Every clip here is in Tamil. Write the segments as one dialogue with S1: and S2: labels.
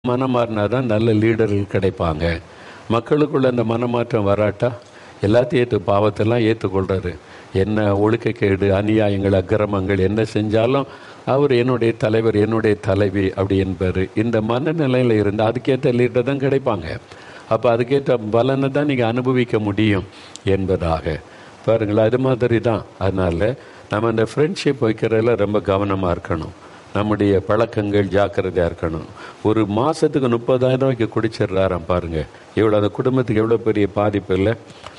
S1: மனம் மாறினா தான் நல்ல லீடர்கள் கிடைப்பாங்க மக்களுக்குள்ள அந்த மனமாற்றம் வராட்டா எல்லாத்தையும் ஏற்று பாவத்தெல்லாம் ஏற்றுக்கொள்றாரு என்ன ஒழுக்கக்கேடு அநியாயங்கள் அக்கிரமங்கள் என்ன செஞ்சாலும் அவர் என்னுடைய தலைவர் என்னுடைய தலைவி அப்படி என்பார் இந்த மனநிலையில் இருந்து அதுக்கேற்ற லீடர் தான் கிடைப்பாங்க அப்போ அதுக்கேற்ற பலனை தான் நீங்கள் அனுபவிக்க முடியும் என்பதாக பாருங்களா அது மாதிரி தான் அதனால் நம்ம இந்த ஃப்ரெண்ட்ஷிப் வைக்கிறதுல ரொம்ப கவனமாக இருக்கணும் நம்முடைய பழக்கங்கள் ஜாக்கிரதையாக இருக்கணும் ஒரு மாதத்துக்கு முப்பதாயிரம் ரூபாய்க்கு குடிச்சிடுறாராம் பாருங்கள் இவ்வளோ அந்த குடும்பத்துக்கு எவ்வளோ பெரிய பாதிப்பு இல்லை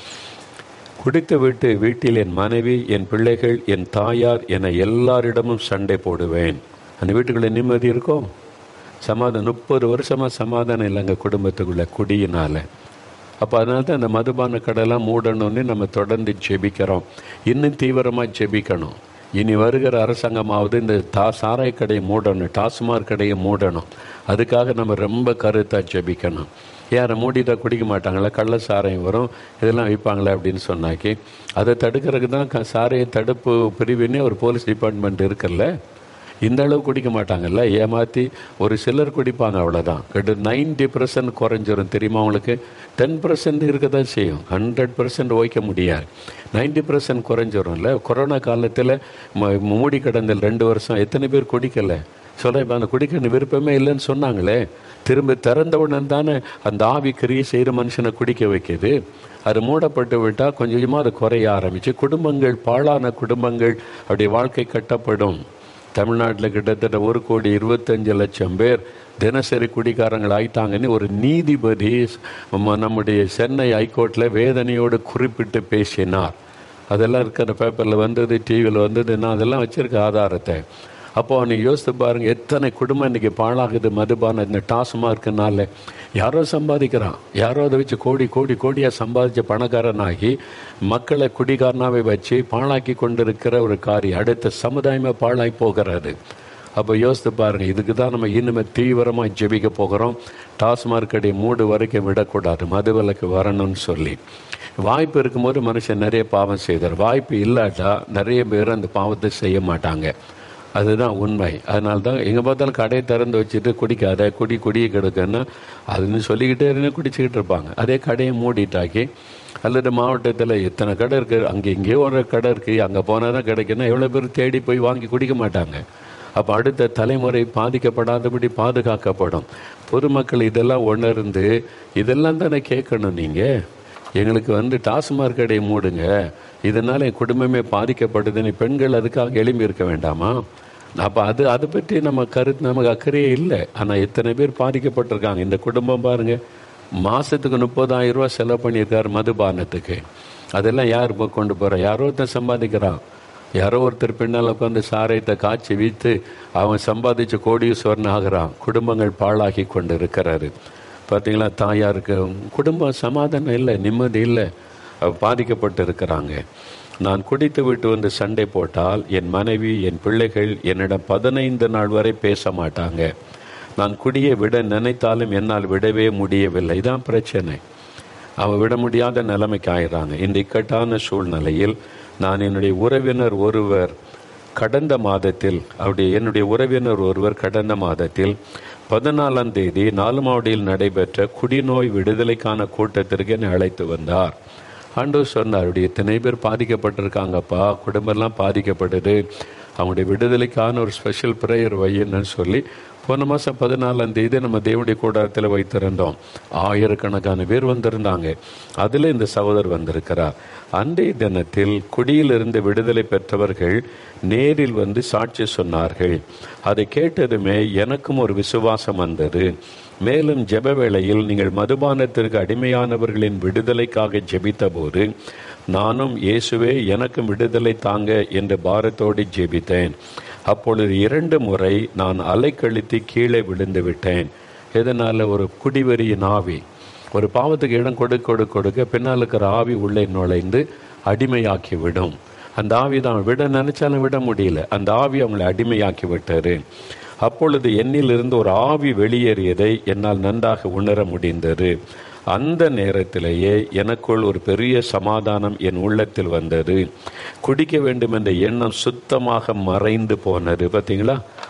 S1: குடித்து விட்டு வீட்டில் என் மனைவி என் பிள்ளைகள் என் தாயார் என எல்லாரிடமும் சண்டை போடுவேன் அந்த வீட்டுக்குள்ளே நிம்மதி இருக்கும் சமாதானம் முப்பது வருஷமாக சமாதானம் இல்லைங்க குடும்பத்துக்குள்ள குடியினால அப்போ அதனால தான் அந்த மதுபான கடையெல்லாம் மூடணும்னு நம்ம தொடர்ந்து ஜெபிக்கிறோம் இன்னும் தீவிரமாக ஜெபிக்கணும் இனி வருகிற அரசாங்கமாவது இந்த தா சாராய கடையை மூடணும் டாஸ்மாக் கடையை மூடணும் அதுக்காக நம்ம ரொம்ப கருத்தாக ஜெபிக்கணும் யாரை மூடிட்டா குடிக்க மாட்டாங்களா கள்ள சாராயம் வரும் இதெல்லாம் வைப்பாங்களே அப்படின்னு சொன்னாக்கி அதை தடுக்கிறதுக்கு தான் க- சாராய தடுப்பு பிரிவுன்னே ஒரு போலீஸ் டிபார்ட்மெண்ட் இருக்குல்ல இந்த அளவு குடிக்க மாட்டாங்கல்ல ஏமாற்றி ஒரு சிலர் குடிப்பாங்க அவ்வளோதான் கிட்ட நைன்டி பர்சன்ட் குறைஞ்சிரும் தெரியுமா உங்களுக்கு டென் பர்சன்ட் இருக்க தான் செய்யும் ஹண்ட்ரட் பர்சன்ட் ஓய்க்க முடியாது நைன்டி பர்சன்ட் குறைஞ்சிரும்ல கொரோனா காலத்தில் மூடி கிடந்த ரெண்டு வருஷம் எத்தனை பேர் குடிக்கலை சொல்ல இப்போ அந்த குடிக்க விருப்பமே இல்லைன்னு சொன்னாங்களே திரும்ப திறந்தவுடன் தானே அந்த ஆவி கிரியை செய்கிற மனுஷனை குடிக்க வைக்குது அது மூடப்பட்டு விட்டால் கொஞ்சம் கொஞ்சமாக அது குறைய ஆரம்பிச்சு குடும்பங்கள் பாழான குடும்பங்கள் அப்படி வாழ்க்கை கட்டப்படும் தமிழ்நாட்டில் கிட்டத்தட்ட ஒரு கோடி இருபத்தஞ்சு லட்சம் பேர் தினசரி குடிகாரங்கள் ஆயிட்டாங்கன்னு ஒரு நீதிபதி நம்ம- நம்முடைய சென்னை ஹைகோர்ட்டில் வேதனையோடு குறிப்பிட்டு பேசினார் அதெல்லாம் இருக்கிற பேப்பரில் வந்தது டிவியில் வந்தது நான் அதெல்லாம் வச்சிருக்க ஆதாரத்தை அப்போ நீங்க யோசித்து பாருங்க எத்தனை குடும்பம் இன்னைக்கு பாழாகுது மதுபான இந்த டாஸ்மார்க்குனால யாரோ சம்பாதிக்கிறான் யாரோ அதை வச்சு கோடி கோடி கோடியாக சம்பாதிச்ச பணக்காரனாகி மக்களை குடிகாரனாவே வச்சு பாழாக்கி கொண்டிருக்கிற ஒரு காரியம் அடுத்த சமுதாயமே பாழாய் போகிறது அப்போ யோசித்து பாருங்க இதுக்கு தான் நம்ம இனிமே தீவிரமாக ஜெபிக்க போகிறோம் டாஸ்மாக் கடை மூடு வரைக்கும் விடக்கூடாது மதுவிலக்கு வரணும்னு சொல்லி வாய்ப்பு இருக்கும்போது மனுஷன் நிறைய பாவம் செய்தார் வாய்ப்பு இல்லாட்டா நிறைய பேர் அந்த பாவத்தை செய்ய மாட்டாங்க அதுதான் உண்மை அதனால தான் எங்கே பார்த்தாலும் கடையை திறந்து வச்சுட்டு குடிக்காத குடி குடியை கெடுக்கன்னா அதுன்னு சொல்லிக்கிட்டே இருந்து குடிச்சிக்கிட்டு இருப்பாங்க அதே கடையை மூடிட்டாக்கி அல்லது மாவட்டத்தில் எத்தனை கடை இருக்குது அங்கே இங்கேயோ ஒரு கடை இருக்குது அங்கே போனால் தான் கிடைக்குன்னா எவ்வளோ பேர் தேடி போய் வாங்கி குடிக்க மாட்டாங்க அப்போ அடுத்த தலைமுறை பாதிக்கப்படாதபடி பாதுகாக்கப்படும் பொதுமக்கள் இதெல்லாம் உணர்ந்து இதெல்லாம் தானே கேட்கணும் நீங்கள் எங்களுக்கு வந்து டாஸ்மாக் கடையை மூடுங்க இதனால் என் குடும்பமே பாதிக்கப்படுதுன்னு பெண்கள் அதுக்காக எழும்பி இருக்க வேண்டாமா அப்போ அது அதை பற்றி நம்ம கருத்து நமக்கு அக்கறையே இல்லை ஆனால் எத்தனை பேர் பாதிக்கப்பட்டிருக்காங்க இந்த குடும்பம் பாருங்க மாதத்துக்கு முப்பதாயிரம் ரூபாய் செலவு பண்ணியிருக்காரு மதுபானத்துக்கு அதெல்லாம் யார் இப்போ கொண்டு போகிறா யாரோ ஒருத்தன் சம்பாதிக்கிறான் யாரோ ஒருத்தர் பின்னால் உட்காந்து சாராயத்தை காய்ச்சி விற்று அவன் சம்பாதிச்ச கோடீஸ்வரன் ஆகிறான் குடும்பங்கள் பாழாகி கொண்டு இருக்கிறாரு பார்த்தீங்களா தாயாருக்கு குடும்பம் சமாதானம் இல்லை நிம்மதி இல்லை அவ பாதிக்கப்பட்டு இருக்கிறாங்க நான் குடித்து விட்டு வந்து சண்டை போட்டால் என் மனைவி என் பிள்ளைகள் என்னிடம் பதினைந்து நாள் வரை பேச மாட்டாங்க நான் குடியை விட நினைத்தாலும் என்னால் விடவே முடியவில்லை இதான் பிரச்சனை அவன் விட முடியாத நிலைமைக்கு ஆயிடுறாங்க இந்த இக்கட்டான சூழ்நிலையில் நான் என்னுடைய உறவினர் ஒருவர் கடந்த மாதத்தில் அவருடைய என்னுடைய உறவினர் ஒருவர் கடந்த மாதத்தில் பதினாலாம் தேதி நாலுமாவடியில் நடைபெற்ற குடிநோய் விடுதலைக்கான கூட்டத்திற்கு என்னை அழைத்து வந்தார் ஆண்டவர் சொன்னார் அப்படி எத்தனை பேர் பாதிக்கப்பட்டிருக்காங்கப்பா குடும்பம்லாம் பாதிக்கப்படுது அவங்களுடைய விடுதலைக்கான ஒரு ஸ்பெஷல் ப்ரேயர் வையன்னு சொல்லி போன மாதம் பதினாலாம் தேதி நம்ம தேவனுடைய கூடாரத்தில் வைத்திருந்தோம் ஆயிரக்கணக்கான பேர் வந்திருந்தாங்க அதில் இந்த சகோதரர் வந்திருக்கிறார் அன்றைய தினத்தில் குடியிலிருந்து விடுதலை பெற்றவர்கள் நேரில் வந்து சாட்சி சொன்னார்கள் அதை கேட்டதுமே எனக்கும் ஒரு விசுவாசம் வந்தது மேலும் ஜெப வேளையில் நீங்கள் மதுபானத்திற்கு அடிமையானவர்களின் விடுதலைக்காக ஜெபித்தபோது நானும் இயேசுவே எனக்கும் விடுதலை தாங்க என்ற பாரத்தோடு ஜெபித்தேன் அப்பொழுது இரண்டு முறை நான் அலைக்கழித்து கீழே விழுந்து விட்டேன் இதனால் ஒரு குடிவெறியின் ஆவி ஒரு பாவத்துக்கு இடம் கொடுக்க கொடுக்க கொடுக்க பின்னால் இருக்கிற ஆவி உள்ளே நுழைந்து அடிமையாக்கி விடும் அந்த ஆவி தான் விட நினைச்சாலும் விட முடியல அந்த ஆவி அவங்களை அடிமையாக்கி விட்டாரு அப்பொழுது என்னிலிருந்து ஒரு ஆவி வெளியேறியதை என்னால் நன்றாக உணர முடிந்தது அந்த நேரத்திலேயே எனக்குள் ஒரு பெரிய சமாதானம் என் உள்ளத்தில் வந்தது குடிக்க வேண்டும் என்ற எண்ணம் சுத்தமாக மறைந்து போனது பார்த்தீங்களா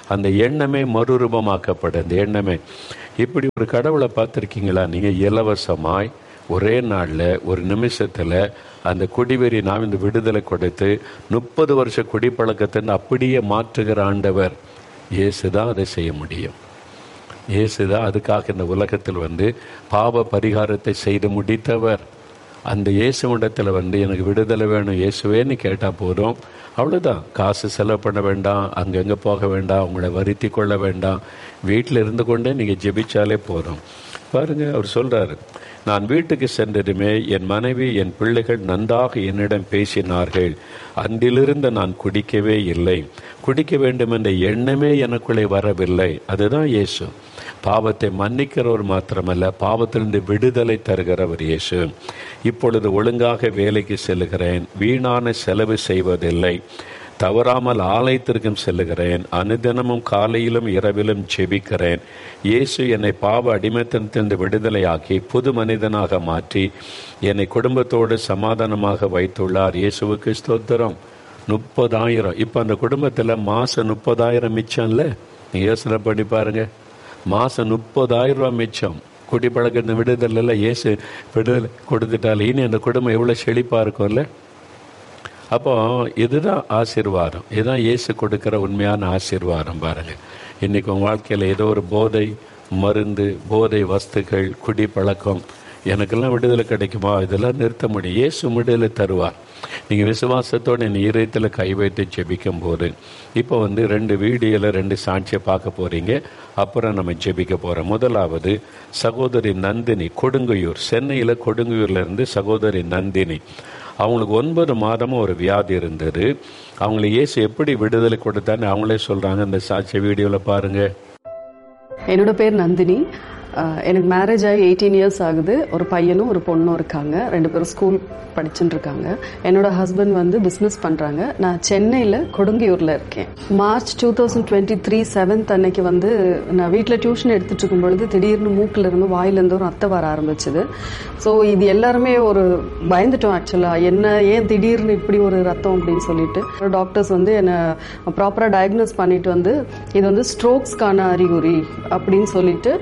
S1: அந்த எண்ணமே மறுரூபமாக்கப்படும் அந்த எண்ணமே இப்படி ஒரு கடவுளை பார்த்துருக்கீங்களா நீங்கள் இலவசமாய் ஒரே நாளில் ஒரு நிமிஷத்தில் அந்த குடிவெறி நாம் இந்த விடுதலை கொடுத்து முப்பது வருஷ குடிப்பழக்கத்தை அப்படியே மாற்றுகிற ஆண்டவர் இயேசு தான் அதை செய்ய முடியும் இயேசு தான் அதுக்காக இந்த உலகத்தில் வந்து பாவ பரிகாரத்தை செய்து முடித்தவர் அந்த இயேசுவிடத்தில் வந்து எனக்கு விடுதலை வேணும் இயேசுவேன்னு கேட்டால் போதும் அவ்வளோதான் காசு செலவு பண்ண வேண்டாம் அங்கங்கே போக வேண்டாம் உங்களை வருத்தி கொள்ள வேண்டாம் வீட்டில் இருந்து கொண்டே நீங்கள் ஜெபிச்சாலே போதும் பாருங்க அவர் சொல்றாரு நான் வீட்டுக்கு சென்றதுமே என் மனைவி என் பிள்ளைகள் நன்றாக என்னிடம் பேசினார்கள் அன்றிலிருந்து நான் குடிக்கவே இல்லை குடிக்க வேண்டும் என்ற எண்ணமே எனக்குள்ளே வரவில்லை அதுதான் இயேசு பாவத்தை மன்னிக்கிறவர் மாத்திரமல்ல பாவத்திலிருந்து விடுதலை தருகிறவர் இயேசு இப்பொழுது ஒழுங்காக வேலைக்கு செல்லுகிறேன் வீணான செலவு செய்வதில்லை தவறாமல் ஆலயத்திற்கும் செல்லுகிறேன் அனுதினமும் காலையிலும் இரவிலும் செபிக்கிறேன் இயேசு என்னை பாவ அடிமைத்தனத்திலிருந்து விடுதலையாக்கி புது மனிதனாக மாற்றி என்னை குடும்பத்தோடு சமாதானமாக வைத்துள்ளார் இயேசுவுக்கு ஸ்தோத்திரம் முப்பதாயிரம் இப்போ அந்த குடும்பத்தில் மாதம் முப்பதாயிரம் மிச்சம்ல நீ யோசனை பண்ணி பாருங்க மாதம் முப்பதாயிரம் ரூபா மிச்சம் குடிப்பழக்கத்தை விடுதலை இயேசு விடுதலை கொடுத்துட்டாலே இனி அந்த குடும்பம் எவ்வளோ செழிப்பாக இருக்கும்ல அப்போ இதுதான் ஆசீர்வாதம் இதுதான் இயேசு கொடுக்கிற உண்மையான ஆசீர்வாதம் பாருங்க இன்னைக்கு உங்கள் வாழ்க்கையில் ஏதோ ஒரு போதை மருந்து போதை வஸ்துக்கள் குடிப்பழக்கம் எனக்கெல்லாம் விடுதலை கிடைக்குமா இதெல்லாம் நிறுத்த முடியும் இயேசு விடுதலை தருவார் நீங்கள் விசுவாசத்தோடு என் இதயத்தில் கை வைத்து ஜெபிக்கும் போது இப்போ வந்து ரெண்டு வீடியோவில் ரெண்டு சாட்சியை பார்க்க போகிறீங்க அப்புறம் நம்ம ஜெபிக்க போகிறோம் முதலாவது சகோதரி நந்தினி கொடுங்கையூர் சென்னையில் கொடுங்கையூர்ல இருந்து சகோதரி நந்தினி அவங்களுக்கு ஒன்பது மாதமும் ஒரு வியாதி இருந்தது அவங்களை இயேசு எப்படி விடுதலை கொடுத்தான்னு அவங்களே சொல்கிறாங்க இந்த சாட்சி வீடியோவில் பாருங்கள்
S2: என்னோட பேர் நந்தினி அஹ் எனக்கு மேரேஜ் ஆகி எயிட்டீன் இயர்ஸ் ஆகுது ஒரு பையனும் ஒரு பொண்ணும் இருக்காங்க ரெண்டு பேரும் ஸ்கூல் படிச்சுட்டு இருக்காங்க என்னோட ஹஸ்பண்ட் வந்து பிஸ்னஸ் பண்றாங்க நான் சென்னையில் கொடுங்கியூர்ல இருக்கேன் March two thousand twenty three seventh அன்னைக்கு வந்து நான் வீட்டில் டியூஷன் எடுத்துட்டு இருக்கும் பொழுது திடீர்னு மூக்கில் இருந்து வாயிலிருந்து ஒரு ரத்தம் வர ஆரம்பிச்சது ஸோ இது எல்லாருமே ஒரு பயந்துட்டோம் ஆக்சுவலா என்ன ஏன் திடீர்னு இப்படி ஒரு ரத்தம் அப்படின்னு சொல்லிட்டு டாக்டர்ஸ் வந்து என்னை ப்ராப்பராக டயக்னோஸ் பண்ணிட்டு வந்து இது வந்து ஸ்ட்ரோக்ஸ்க்கான அறிகுறி அப்படின்னு சொல்லிட்டு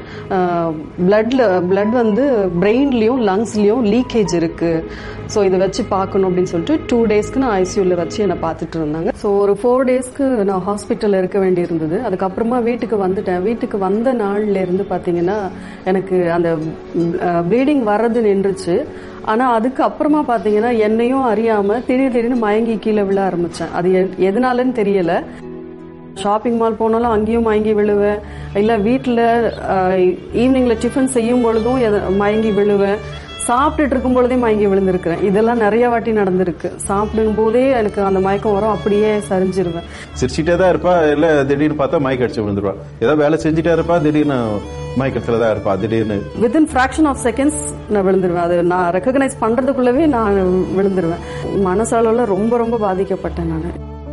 S2: பிளட்ல பிளட் வந்து பிரெயின்லயும் லங்ஸ்லயும் லீக்கேஜ் இருக்கு ஸோ இதை வச்சு பார்க்கணும் அப்படின்னு சொல்லிட்டு டூ டேஸ்க்கு நான் ஐசியூல வச்சு என்னை பார்த்துட்டு இருந்தாங்க ஸோ ஒரு ஃபோர் டேஸ்க்கு நான் ஹாஸ்பிட்டலில் இருக்க வேண்டி இருந்தது அதுக்கப்புறமா வீட்டுக்கு வந்துட்டேன் வீட்டுக்கு வந்த நாள்ல இருந்து பார்த்தீங்கன்னா எனக்கு அந்த ப்ளீடிங் வர்றது நின்றுச்சு ஆனா அதுக்கு அப்புறமா பாத்தீங்கன்னா என்னையும் அறியாம திடீர் திடீர்னு மயங்கி கீழே விழ ஆரம்பிச்சேன் அது எ- எதனாலன்னு தெரியல ஷாப்பிங் மால் போனாலும் அங்கேயும் மயங்கி விழுவேன் இல்லை வீட்டில் ஈவினிங்கில் டிஃபன் செய்யும் பொழுதும் எத- மயங்கி விழுவேன் சாப்பிட்டுட்டு இருக்கும் பொழுதே மயங்கி விழுந்திருக்கிறேன் இதெல்லாம் நிறைய வாட்டி நடந்திருக்கு சாப்பிடும் போதே எனக்கு அந்த மயக்கம் வரும் அப்படியே சரிஞ்சிருவேன்
S3: சிரிச்சிட்டே தான் இருப்பா இல்ல திடீர்னு பார்த்தா மயக்க அடிச்சு விழுந்துருவா ஏதாவது வேலை செஞ்சுட்டே இருப்பா திடீர்னு மயக்கத்துல தான் இருப்பா திடீர்னு
S2: வித்தின் ஃபிராக்ஷன் ஆஃப் செகண்ட்ஸ் நான் விழுந்துருவேன் அது நான் ரெக்கக்னைஸ் பண்றதுக்குள்ளவே நான் விழுந்துருவேன் மனசளவில் ரொம்ப ரொம்ப பாதிக்கப்பட்டேன் நான்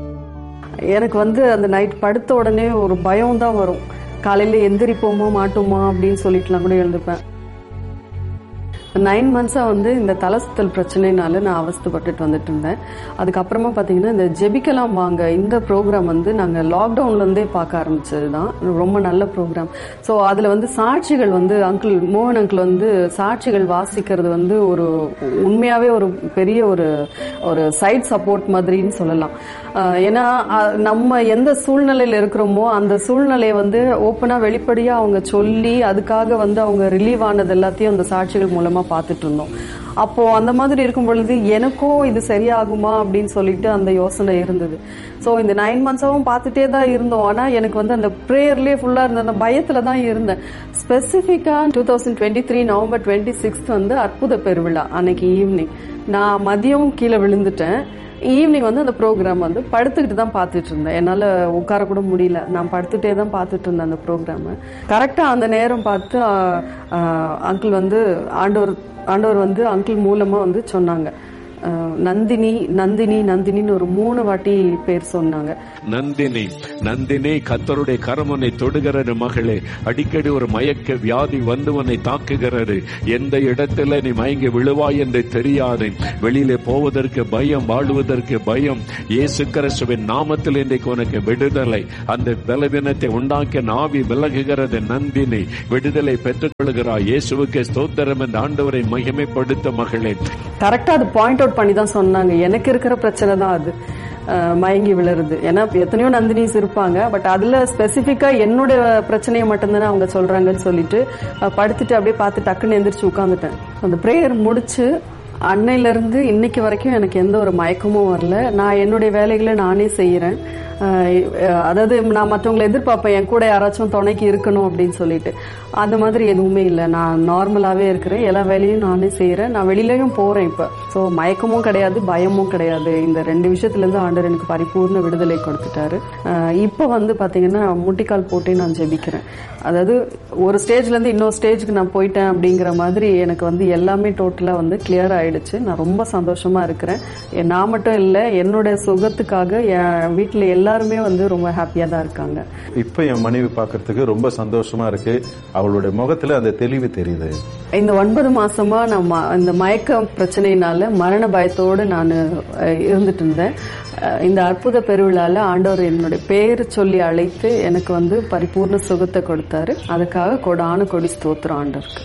S2: எனக்கு வந்து அந்த நைட் படுத்த உடனே ஒரு பயம் தான் வரும் காலையில எந்திரிப்போமா மாட்டோமா அப்படின்னு சொல்லிட்டுலாம் கூட எழுந்துப்பேன் நைன் மந்த்ஸாக வந்து இந்த தலசுத்தல் பிரச்சனைனால நான் அவஸ்தைப்பட்டுட்டு வந்துட்டு இருந்தேன் அதுக்கப்புறமா பார்த்தீங்கன்னா இந்த ஜெபிக்கலாம் வாங்க இந்த ப்ரோக்ராம் வந்து நாங்கள் லாக்டவுன்லேருந்தே பார்க்க ஆரம்பிச்சது தான் ரொம்ப நல்ல ப்ரோக்ராம் ஸோ அதில் வந்து சாட்சிகள் வந்து அங்கிள் மோகன் அங்கிள் வந்து சாட்சிகள் வாசிக்கிறது வந்து ஒரு உண்மையாகவே ஒரு பெரிய ஒரு ஒரு சைட் சப்போர்ட் மாதிரின்னு சொல்லலாம் ஆஹ் ஏன்னா அஹ் நம்ம எந்த சூழ்நிலையில் இருக்கிறோமோ அந்த சூழ்நிலையை வந்து ஓப்பனாக வெளிப்படையாக அவங்க சொல்லி அதுக்காக வந்து அவங்க ரிலீவ் ஆனது எல்லாத்தையும் அந்த சாட்சிகள் மூலமா பார்த்துட்டு இருந்தோம் அப்போ அந்த மாதிரி இருக்கும் பொழுது எனக்கும் இது சரியாகுமா அப்படின்னு சொல்லிட்டு அந்த யோசனை இருந்தது ஸோ இந்த நைன் மந்த்ஸாவும் பார்த்துட்டே தான் இருந்தோம் ஆனா எனக்கு வந்து அந்த ப்ரேயர்லேயே ஃபுல்லா இருந்த அந்த பயத்துல தான் இருந்தேன் ஸ்பெசிஃபிக்கா two thousand twenty three November twenty sixth வந்து அற்புத பெருவிழா அன்னைக்கு ஈவினிங் நான் மதியம் கீழே விழுந்துட்டேன் ஈவினிங் வந்து அந்த ப்ரோக்ராம் வந்து படுத்துக்கிட்டு தான் பார்த்துட்டு இருந்தேன் என்னால் உட்கார கூட முடியல நான் படுத்துட்டே தான் பார்த்துட்டு இருந்தேன் அந்த ப்ரோக்ராமை கரெக்டாக அந்த நேரம் பார்த்து அங்கிள் வந்து ஆண்டவர் ஆண்டவர் வந்து அங்கிள் மூலமாக வந்து சொன்னாங்க அஹ், நந்தினி நந்தினி நந்தினின்னு ஒரு மூணு வாட்டி பேர் சொன்னாங்க
S1: நந்தினி நந்தினி கத்தருடைய கரமனை தொடுகிறது மகளே அடிக்கடி ஒரு மயக்க வியாதி வந்து உன்னை தாக்குகிறது எந்த இடத்துல நீ மயங்கி விழுவாய் என்று தெரியாது வெளியிலே போவதற்கு பயம் வாழுவதற்கு பயம் இயேசு கிறிஸ்துவின் நாமத்தில் இன்றைக்கு உனக்கு விடுதலை அந்த பலவீனத்தை உண்டாக்கிய நாவி விலகுகிறது நந்தினி விடுதலை பெற்றுக் கொள்கிறாய் இயேசுவுக்கு ஸ்தோத்திரம் என்ற ஆண்டவரை மகிமைப்படுத்த மகளே
S2: கரெக்டா அது பாயிண்ட் அவுட் பண்ணி தான் சொன்னாங்க எனக்கு இருக்கிற பிரச்சனை தான் அது அஹ், மயங்கி விழுறது ஏன்னா எத்தனையோ நந்தினிஸ் இருப்பாங்க பட் அதுல ஸ்பெசிஃபிக்கா என்னோட பிரச்சனையை மட்டும்தானே அவங்க சொல்றாங்கன்னு சொல்லிட்டு அஹ், படுத்துட்டு அப்படியே பார்த்து டக்குன்னு எந்திரிச்சு உட்காந்துட்டேன் அந்த ப்ரேயர் முடிச்சு அன்னையில இருந்து இன்னைக்கு வரைக்கும் எனக்கு எந்த ஒரு மயக்கமும் வரல நான் என்னுடைய வேலைகளை நானே செய்யறேன் அஹ் அதாவது நான் மற்றவங்களை எதிர்பார்ப்பேன் என் கூட யாராச்சும் துணைக்கு இருக்கணும் அப்படின்னு சொல்லிட்டு அந்த மாதிரி எதுவுமே இல்லை நான் நார்மலாகவே இருக்கிறேன் எல்லா வேலையும் நானே செய்கிறேன் நான் வெளியிலயும் போகிறேன் இப்போ ஸோ மயக்கமும் கிடையாது பயமும் கிடையாது இந்த ரெண்டு விஷயத்துலேருந்து ஆண்டவர் எனக்கு பரிபூர்ண விடுதலை கொடுத்துட்டாரு அஹ் இப்போ வந்து பார்த்தீங்கன்னா முட்டிக்கால் போட்டே நான் ஜெபிக்கிறேன் அதாவது ஒரு ஸ்டேஜ்லேருந்து இன்னொரு ஸ்டேஜுக்கு நான் போயிட்டேன் அப்படிங்கிற மாதிரி எனக்கு வந்து எல்லாமே டோட்டலாக வந்து கிளியர் ஆயிடுச்சு நான் ரொம்ப சந்தோஷமா இருக்கிறேன் எ- நான் மட்டும் இல்லை என்னோட சுகத்துக்காக என் வீட்டில் எல்லாருமே வந்து ரொம்ப ஹாப்பியாக தான் இருக்காங்க
S3: இப்ப என் மனைவி பார்க்கறதுக்கு ரொம்ப சந்தோஷமா இருக்கு அவளுடைய முகத்துல அந்த தெளிவு தெரியுது
S2: இந்த ஒன்பது மாசமா நான் ம- இந்த மயக்க பிரச்சனையினால மரண பயத்தோடு நான் அஹ், இருந்துட்டு இருந்தேன் அஹ், இந்த அற்புத பெருவிழால ஆண்டவர் என்னுடைய பேர் சொல்லி அழைத்து எனக்கு வந்து பரிபூர்ண சுகத்தை கொடுத்தாரு அதுக்காக கொடான கொடி ஸ்தோத்திரம் ஆண்டவருக்கு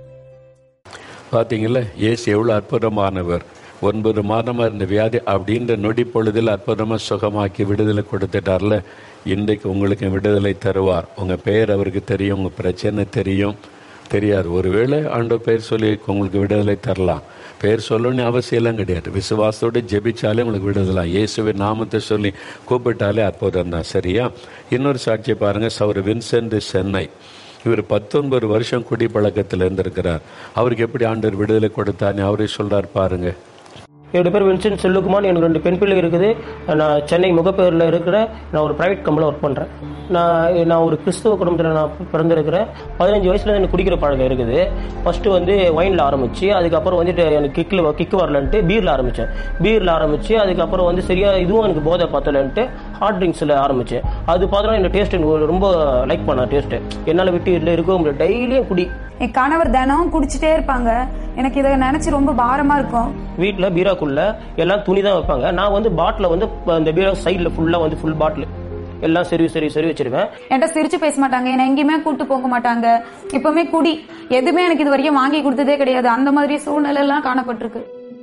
S1: பாத்தீங்களா இயேசு எவ்வளவு அற்புதமானவர் ஒன்பது மாதமா இருந்த வியாதி அப்படின்ற நொடி பொழுதில் அற்புதமா சுகமாக்கி விடுதலை கொடுத்துட்டார்ல இன்றைக்கு உங்களுக்கு விடுதலை தருவார் உங்க பெயர் அவருக்கு தெரியும் உங்க பிரச்சனை தெரியும் தெரியாது ஒருவேளை ஆண்டவர் பெயர் சொல்லி உங்களுக்கு விடுதலை தரலாம் பெயர் சொல்லணும்னு அவசியம்லாம் கிடையாது விசுவாசத்தோடு ஜெபிச்சாலே உங்களுக்கு விடுதலை இயேசுவின் நாமத்தை சொல்லி கூப்பிட்டாலே அற்புதம் தான் சரியா இன்னொரு சாட்சியை பாருங்க சௌர வின்சென்ட் சென்னை இவர் பத்தொன்பது வருஷம் குடிப்பழக்கத்தில் இருந்திருக்கிறார் அவருக்கு எப்படி ஆண்டவர் விடுதலை கொடுத்தாருன்னு அவரே சொல்றார் பாருங்க
S4: என்னோட பேர் வின்சென்ட் செல்லுக்குமார் எனக்கு ரெண்டு பெண் பிள்ளை இருக்குது நான் சென்னை முகப்பேரில் இருக்கிற நான் ஒரு ப்ரைவேட் கம்பெனியில் ஒர்க் பண்ணுறேன் நான் நான் ஒரு கிறிஸ்துவ குடும்பத்தில் நான் பிறந்திருக்கிறேன் பதினஞ்சு வயசுல எனக்கு குடிக்கிற பழக்கம் இருக்குது ஃபர்ஸ்ட் வந்து ஒயினில் ஆரம்பிச்சு அதுக்கப்புறம் வந்துட்டு எனக்கு கிக்கில் கிக்கு வரலன்ட்டு பீரில் ஆரம்பித்தேன் பீரில் ஆரம்பிச்சு அதுக்கப்புறம் வந்து சரியா இதுவும் எனக்கு போதை பத்தலன்ட்டு ஹார்ட் ட்ரிங்க்ஸில் ஆரம்பித்தேன் அது பார்த்தோன்னா இந்த டேஸ்ட் எனக்கு ரொம்ப லைக் பண்ண டேஸ்ட்டு என்னால் விட்டு இல்லை இருக்கவும் முடியாது டெய்லியும் குடி
S5: என் கணவர் தினம் குடிச்சிட்டே இருப்பாங்க எனக்கு இதை நினைச்சு ரொம்ப பாரமா இருக்கும்
S4: வீட்டில் பீராக்குள்ள எல்லாம் துணி தான் வைப்பாங்க நான் வந்து பாட்டில் வந்து அந்த பீரா சைடில் ஃபுல்லாக வந்து ஃபுல் பாட்டில் எல்லாம் சரி சரி சரி வச்சிருவேன்
S5: என்கிட்ட சிரிச்சு பேச மாட்டாங்க என்னை எங்கேயுமே கூட்டு போக மாட்டாங்க இப்பவுமே குடி எதுவுமே எனக்கு இது வரைக்கும் வாங்கி கொடுத்ததே கிடையாது அந்த மாதிரி சூழ்நிலை எல்லாம் காணப்பட்டிருக்கு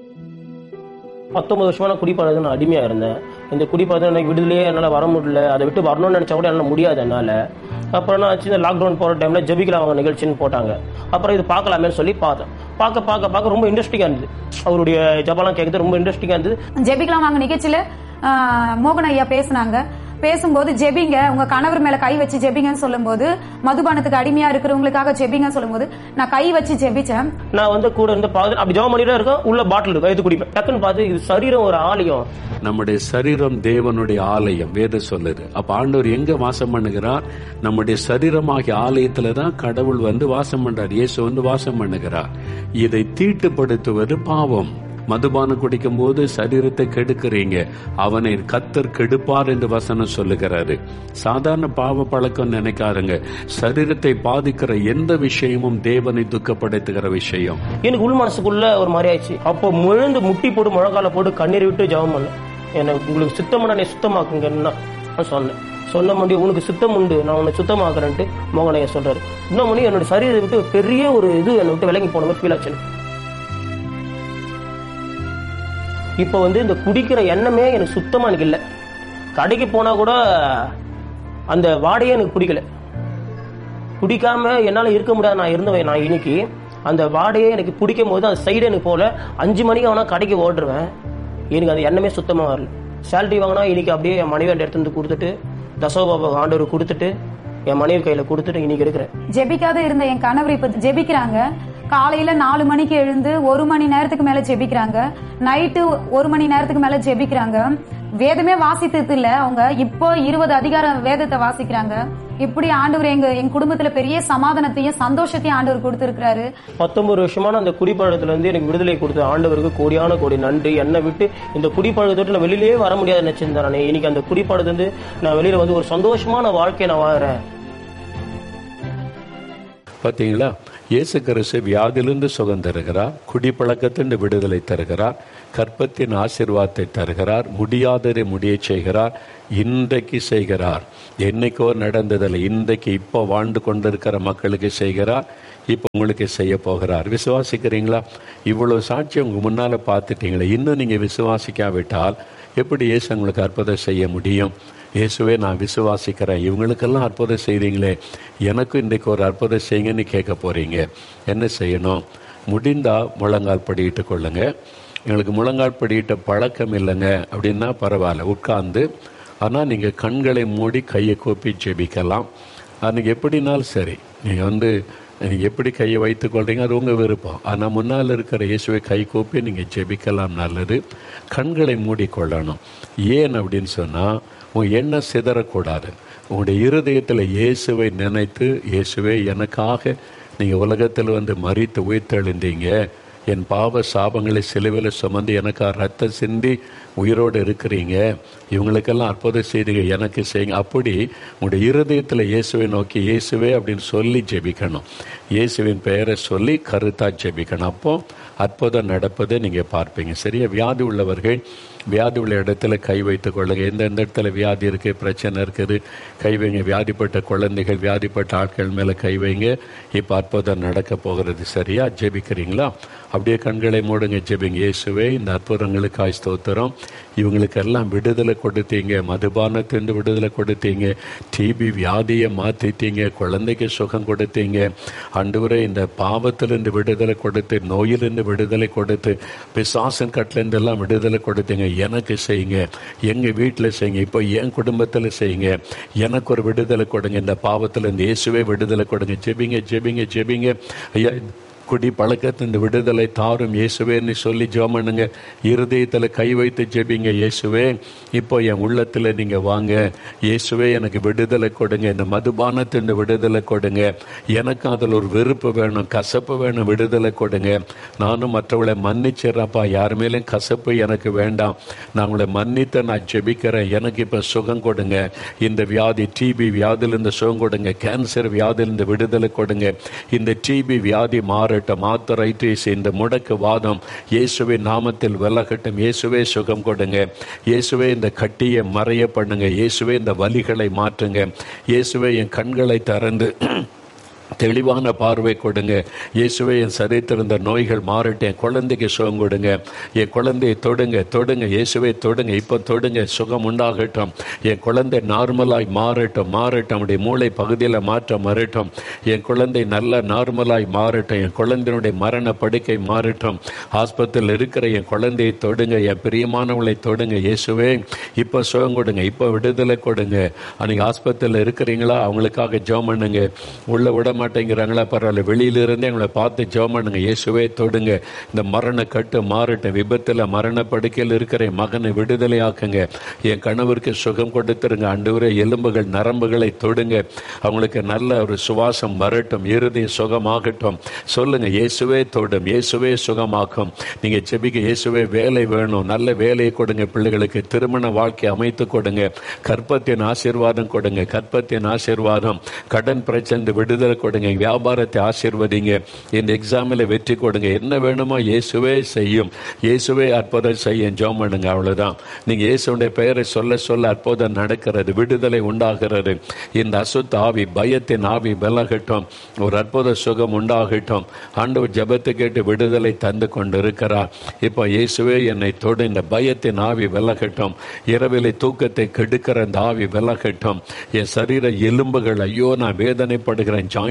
S4: பத்தொன்பது வருஷமா நான் குடிப்பழக்கம் நான் அடிமையா இருந்தேன் இந்த குடிப்பழக்கம் எனக்கு விடுதலையே என்னால் வர முடியல அதை விட்டு வரணும்னு நினைச்சா கூட என்னால் முடியாது என்னால் அப்புறம் நான் ஆச்சு இந்த லாக்டவுன் போகிற டைமில் ஜெபிக்கலாம் அவங்க நிகழ்ச்சின்னு போட்டாங்க அப்புறம் இது பார்க்கலாமேன்னு சொல்லி பார்த்தேன் பார்க்க பார்க்க பார்க்க ரொம்ப இன்ட்ரெஸ்டிங்காக இருந்தது அவருடைய ஜபலாம் கேட்கறது ரொம்ப இன்ட்ரெஸ்டிங்காக இருந்தது
S5: ஜெபிக்கலாம் வாங்க நிகழ்ச்சியில ஆஹ், மோகன் ஐயா பேசுனாங்க பேசும்போது ஜெபிங்க உங்க கணவர் மேல கை வச்சு ஜெபிங்கன்னு சொல்லும்போது மதுபானத்துக்கு அடிமையா இருக்கிறவங்களுக்காக ஜெபிங்கன்னு சொல்லும்போது நான் கை வச்சு ஜெபிச்சேன்
S4: நான் வந்து கூட இருந்து பார்த்து அப்படி ஜபம் பண்ணிட்டே இருக்கேன் உள்ள பாட்டில் இருக்கும் எடுத்து குடிப்பேன் டக்குன்னு பார்த்து இது சரீரம் ஒரு ஆலயம்
S1: நம்முடைய சரீரம் தேவனுடைய ஆலயம் வேத சொல்லுது அப்ப ஆண்டவர் எங்க வாசம் பண்ணுகிறார் நம்முடைய சரீரமாகிய ஆலயத்துல தான் கடவுள் வந்து வாசம் பண்றார் இயேசு வந்து வாசம் பண்ணுகிறார் இதை தீட்டுப்படுத்துவது பாவம் மதுபானம் குடிக்கும் போது சரீரத்தை கெடுக்கிறீங்க அவனை கத்தர் கெடுப்பார் என்று வசனம் சொல்லுகிறாரு சாதாரண பாவ பழக்கம் நினைக்காருங்க சரீரத்தை பாதிக்கிற எந்த விஷயமும் தேவனை துக்கப்படுத்துகிற விஷயம்
S4: எனக்கு உள் மனசுக்குள்ள ஒரு மாதிரி ஆயிடுச்சு அப்போ முழுந்து முட்டி போட்டு முழங்கால போட்டு கண்ணீர் விட்டு ஜெபம் பண்ணேன் என்ன உங்களுக்கு சுத்தம் பண்ண சுத்தமாக்குங்கன்னா நான் சொன்னேன் சொன்ன முடியும் உனக்கு சுத்தம் உண்டு நான் உன்னை சுத்தமாக்குறேன்ட்டு மோகனையா சொல்றாரு இன்னும் மணி என்னோட சரீரத்தை விட்டு பெரிய ஒரு இது என்னை விட்டு விலகி போன மாதிரி ஃபீல் ஆச்சு எனக்கு. இப்போ வந்து இந்த குடிக்கிற எண்ணமே எனக்கு சுத்தமா எனக்கு இல்லை கடைக்கு போனா கூட அந்த வாடையே எனக்கு பிடிக்கல குடிக்காம என்னால இருக்க முடியாது நான் இருந்தவன் நான் இன்னைக்கு அந்த வாடையே எனக்கு பிடிக்கும் போது அந்த சைடு எனக்கு போல அஞ்சு மணிக்கு அவனா கடைக்கு ஓடுருவேன் எனக்கு அந்த எண்ணமே சுத்தமா வரல சேலரி வாங்கினா இன்னைக்கு அப்படியே என் மனைவி எடுத்து வந்து கொடுத்துட்டு தசோபாபா ஆண்டவர் கொடுத்துட்டு என் மனைவி கையில கொடுத்துட்டு இன்னைக்கு இருக்கிறேன்
S5: ஜெபிக்காத இருந்த என் கணவர் இப்ப ஜெபிக்கிறாங்க காலையில நாலு மணிக்கு எழுந்து ஒரு மணி நேரத்துக்கு மேல ஜெபிக்கிறாங்க நைட்டு ஒரு மணி நேரத்துக்கு மேல ஜெபிக்கிறாங்க வேதமே வாசித்தது இல்ல அவங்க இப்போ இருபது அதிகார வேதத்தை வாசிக்கிறாங்க இப்படி ஆண்டவர் எங்க எங்க குடும்பத்துல பெரிய சமாதானத்தையும் சந்தோஷத்தையும் ஆண்டவர் கொடுத்திருக்கிறாரு
S4: பத்தொன்பது வருஷமான அந்த குடிப்பழக்கத்துல இருந்து எனக்கு விடுதலை கொடுத்த ஆண்டவருக்கு கோடியான கோடி நன்றி என்னை விட்டு இந்த குடிப்பழக்கத்தோட்டு நான் வெளியிலேயே வர முடியாது நினைச்சிருந்தேன் நான் இன்னைக்கு அந்த குடிப்பழக்கத்துல இருந்து நான் வெளியில வந்து ஒரு சந்தோஷமான வாழ்க்கையை நான் வாழ்றேன்
S1: பார்த்தீங்களா இயேசு கிறிஸ்து வியாதியிலிருந்து சுகம் தருகிறார் குடிப்பழக்கத்திலிருந்து விடுதலை தருகிறார் கற்பத்தின் ஆசீர்வாதத்தை தருகிறார் முடியாததை முடியச் செய்கிறார் இன்றைக்கு செய்கிறார் என்னைக்கோ நடந்ததில்லை இன்றைக்கு இப்போ வாழ்ந்து கொண்டிருக்கிற மக்களுக்கு செய்கிறார் இப்போ உங்களுக்கு செய்ய போகிறார் விசுவாசிக்கிறீங்களா இவ்வளவு சாட்சி உங்க முன்னால பார்த்துட்டீங்களே இன்னும் நீங்க விசுவாசிக்காவிட்டால் எப்படி இயேசு உங்களுக்கு அற்புதம் செய்ய முடியும் இயேசுவே நான் விசுவாசிக்கிறேன் இவங்களுக்கெல்லாம் அற்புதம் செய்றீங்களே எனக்கும் இன்றைக்கு ஒரு அற்புதம் செய்யுங்கன்னு கேட்க போறீங்க என்ன செய்யணும் முடிந்தா முழங்கால் படியிட்டு கொள்ளுங்க எங்களுக்கு முழங்கால் படியிட்ட பழக்கம் இல்லைங்க அப்படின்னா பரவாயில்ல உட்கார்ந்து ஆனால் நீங்கள் கண்களை மூடி கையை கூப்பி ஜெபிக்கலாம் அன்றைக்கி எப்படினாலும் சரி நீங்கள் வந்து நீங்கள் எப்படி கையை வைத்துக் கொள்றீங்க அது உங்கள் விருப்பம் ஆனால் முன்னால் இருக்கிற இயேசுவை கை கூப்பி நீங்கள் ஜெபிக்கலாம் நல்லது கண்களை மூடிக்கொள்ளணும் ஏன் அப்படின்னு சொன்னால் உங்கள் எண்ணம் சிதறக்கூடாது உங்களுடைய இருதயத்தில் இயேசுவை நினைத்து இயேசுவே எனக்காக நீங்கள் உலகத்தில் வந்து மறித்து உயிர்த்தெழுந்தீங்க என் பாவ சாபங்களை சிலுவையில் சுமந்து எனக்காக ரத்தம் சிந்தி உயிரோடு இருக்கிறீங்க இவங்களுக்கெல்லாம் அற்புதம் செய்தீங்க எனக்கு செய்யுங்க அப்படி உங்களுடைய இருதயத்தில் இயேசுவை நோக்கி இயேசுவே அப்படின்னு சொல்லி ஜெபிக்கணும் இயேசுவின் பெயரை சொல்லி கருத்தா ஜெபிக்கணும் அப்போ அற்புதம் நடப்பதை நீங்கள் பார்ப்பீங்க சரியா வியாதி உள்ளவர்கள் வியாதி உள்ள இடத்துல கை வைத்துக் கொள்ளுங்க எந்தெந்த இடத்துல வியாதி இருக்குது பிரச்சனை இருக்குது கை வைங்க வியாதிப்பட்ட குழந்தைகள் வியாதிப்பட்ட ஆட்கள் மேலே கை வைங்க இப்போ அற்புதம் நடக்க போகிறது சரியா ஜெபிக்கிறீங்களா அப்படியே கண்களை மூடுங்க ஜெபிங்க இயேசுவே இந்த அற்புதங்களுக்காய் ஸ்தோத்திரம் இவங்களுக்கெல்லாம் விடுதலை கொடுத்தீங்க மதுபானத்திலிருந்து விடுதலை கொடுத்தீங்க டிபி வியாதியை மாற்றிட்டீங்க குழந்தைக்கு சுகம் கொடுத்தீங்க அன்றுவரை இந்த பாவத்திலிருந்து விடுதலை கொடுத்து நோயிலிருந்து விடுதலை கொடுத்து பிசாசன் கட்டிலேருந்து எல்லாம் விடுதலை கொடுத்தீங்க எனக்கு செய்யுங்க எங்கள் வீட்டில் செய்யுங்க இப்போ என் குடும்பத்தில் செய்யுங்க எனக்கு ஒரு விடுதலை கொடுங்க இந்த பாவத்திலிருந்து இயேசுவே விடுதலை கொடுங்க ஜெபிங்க ஜெபிங்க ஜெபிங்க ஐயா குடி பழக்கத்தின் விடுதலை தாரும் இயேசுவேன்னு சொல்லி ஜெபம் பண்ணுங்க இருதயத்தில் கை வைத்து ஜெபிங்க இயேசுவே இப்போ என் உள்ளத்தில் நீங்கள் வாங்க இயேசுவே எனக்கு விடுதலை கொடுங்க இந்த மதுபானத்தின் விடுதலை கொடுங்க எனக்கு அதில் ஒரு வெறுப்பு வேணும் கசப்பு வேணும் விடுதலை கொடுங்க நானும் மற்றவங்களை மன்னிச்சிடறப்பா யார் மேலேயும் கசப்பு எனக்கு வேண்டாம் நான் உங்களை மன்னித்து நான் ஜெபிக்கிறேன் எனக்கு இப்போ சுகம் கொடுங்க இந்த வியாதி டிபி வியாதியிலிருந்து சுகம் கொடுங்க கேன்சர் வியாதியிலிருந்து விடுதலை கொடுங்க இந்த டிபி வியாதி மாறட்டும் ஆத்தரைட்டிஸ் இந்த முடக்கு வாதம் இயேசுவின் நாமத்தில் விலகட்டும் இயேசுவே சுகம் கொடுங்க இயேசுவே இந்த கட்டியை மறைய பண்ணுங்க இயேசுவே இந்த வலிகளை மாற்றுங்க இயேசுவே என் கண்களை திறந்து தெளிவான பார்வை கொடுங்க இயேசுவே என் சரித்திருந்த நோய்கள் மாறட்டும் என் குழந்தைக்கு சுகம் கொடுங்க என் குழந்தையை தொடுங்க தொடுங்க இயேசுவே தொடுங்க இப்போ தொடுங்க சுகம் உண்டாகட்டும் என் குழந்தை நார்மலாய் மாறட்டும் மாறட்டும் அவனுடைய மூளை பகுதியில் மாற்றம் வரட்டும் என் குழந்தை நல்ல நார்மலாய் மாறட்டும் என் குழந்தையினுடைய மரண படுக்கை மாறட்டும் ஆஸ்பத்திரியில் இருக்கிற என் குழந்தையை தொடுங்க என் பிரியமானவளை தொடுங்க இயேசுவே இப்போ சுகம் கொடுங்க இப்போ விடுதலை கொடுங்க அன்னைக்கு ஆஸ்பத்திரியில் இருக்கிறீங்களா அவங்களுக்காக ஜெபம் பண்ணுங்க உள்ள விட மாட்டேங்கிறாங்களா பரவாயில்ல வெளியிலிருந்தே அவங்கள பார்த்து ஜெபம் பண்ணுங்க இயேசுவே தொடுங்க இந்த மரண கட்டு மாறட்டும் விபத்தில் மரண படுக்கையில் இருக்கிற என் மகனை விடுதலை ஆக்குங்க என் கணவருக்கு சுகம் கொடுத்துருங்க அன்றுவரே எலும்புகள் நரம்புகளை தொடுங்க அவங்களுக்கு நல்ல ஒரு சுவாசம் வரட்டும் இறுதி சுகமாகட்டும் சொல்லுங்க இயேசுவே தொடும் இயேசுவே சுகமாக்கும் நீங்க செபிக்க இயேசுவே வேலை வேணும் நல்ல வேலையை கொடுங்க பிள்ளைகளுக்கு திருமண வாழ்க்கை அமைத்து கொடுங்க கற்பத்தின் ஆசீர்வாதம் கொடுங்க கற்பத்தின் ஆசீர்வாதம் கடன் பிரச்சனை விடுதலை கொடுங்க வியாபாரத்தை ஆசீர்வதிங்க இந்த எக்ஸாமில் வெற்றி கொடுங்க என்ன வேணுமோ இயேசுவே செய்யும் இயேசுவே அற்புதம் செய்யும் ஜோம் பண்ணுங்க அவ்வளவுதான் நீங்க இயேசுடைய பெயரை சொல்ல சொல்ல அற்புதம் நடக்கிறது விடுதலை உண்டாகிறது இந்த அசுத்த ஆவி பயத்தின் ஆவி விலகட்டும் ஒரு அற்புத சுகம் உண்டாகட்டும் ஆண்டவர் ஜெபத்தை கேட்டு விடுதலை தந்து கொண்டு இருக்கிறார் இப்போ இயேசுவே என்னை தொடு இந்த பயத்தின் ஆவி விலகட்டும் இரவிலே தூக்கத்தை கெடுக்கிற இந்த ஆவி விலகட்டும் என் சரீர எலும்புகள் ஐயோ நான் வேதனைப்படுகிறேன் ஜாயின்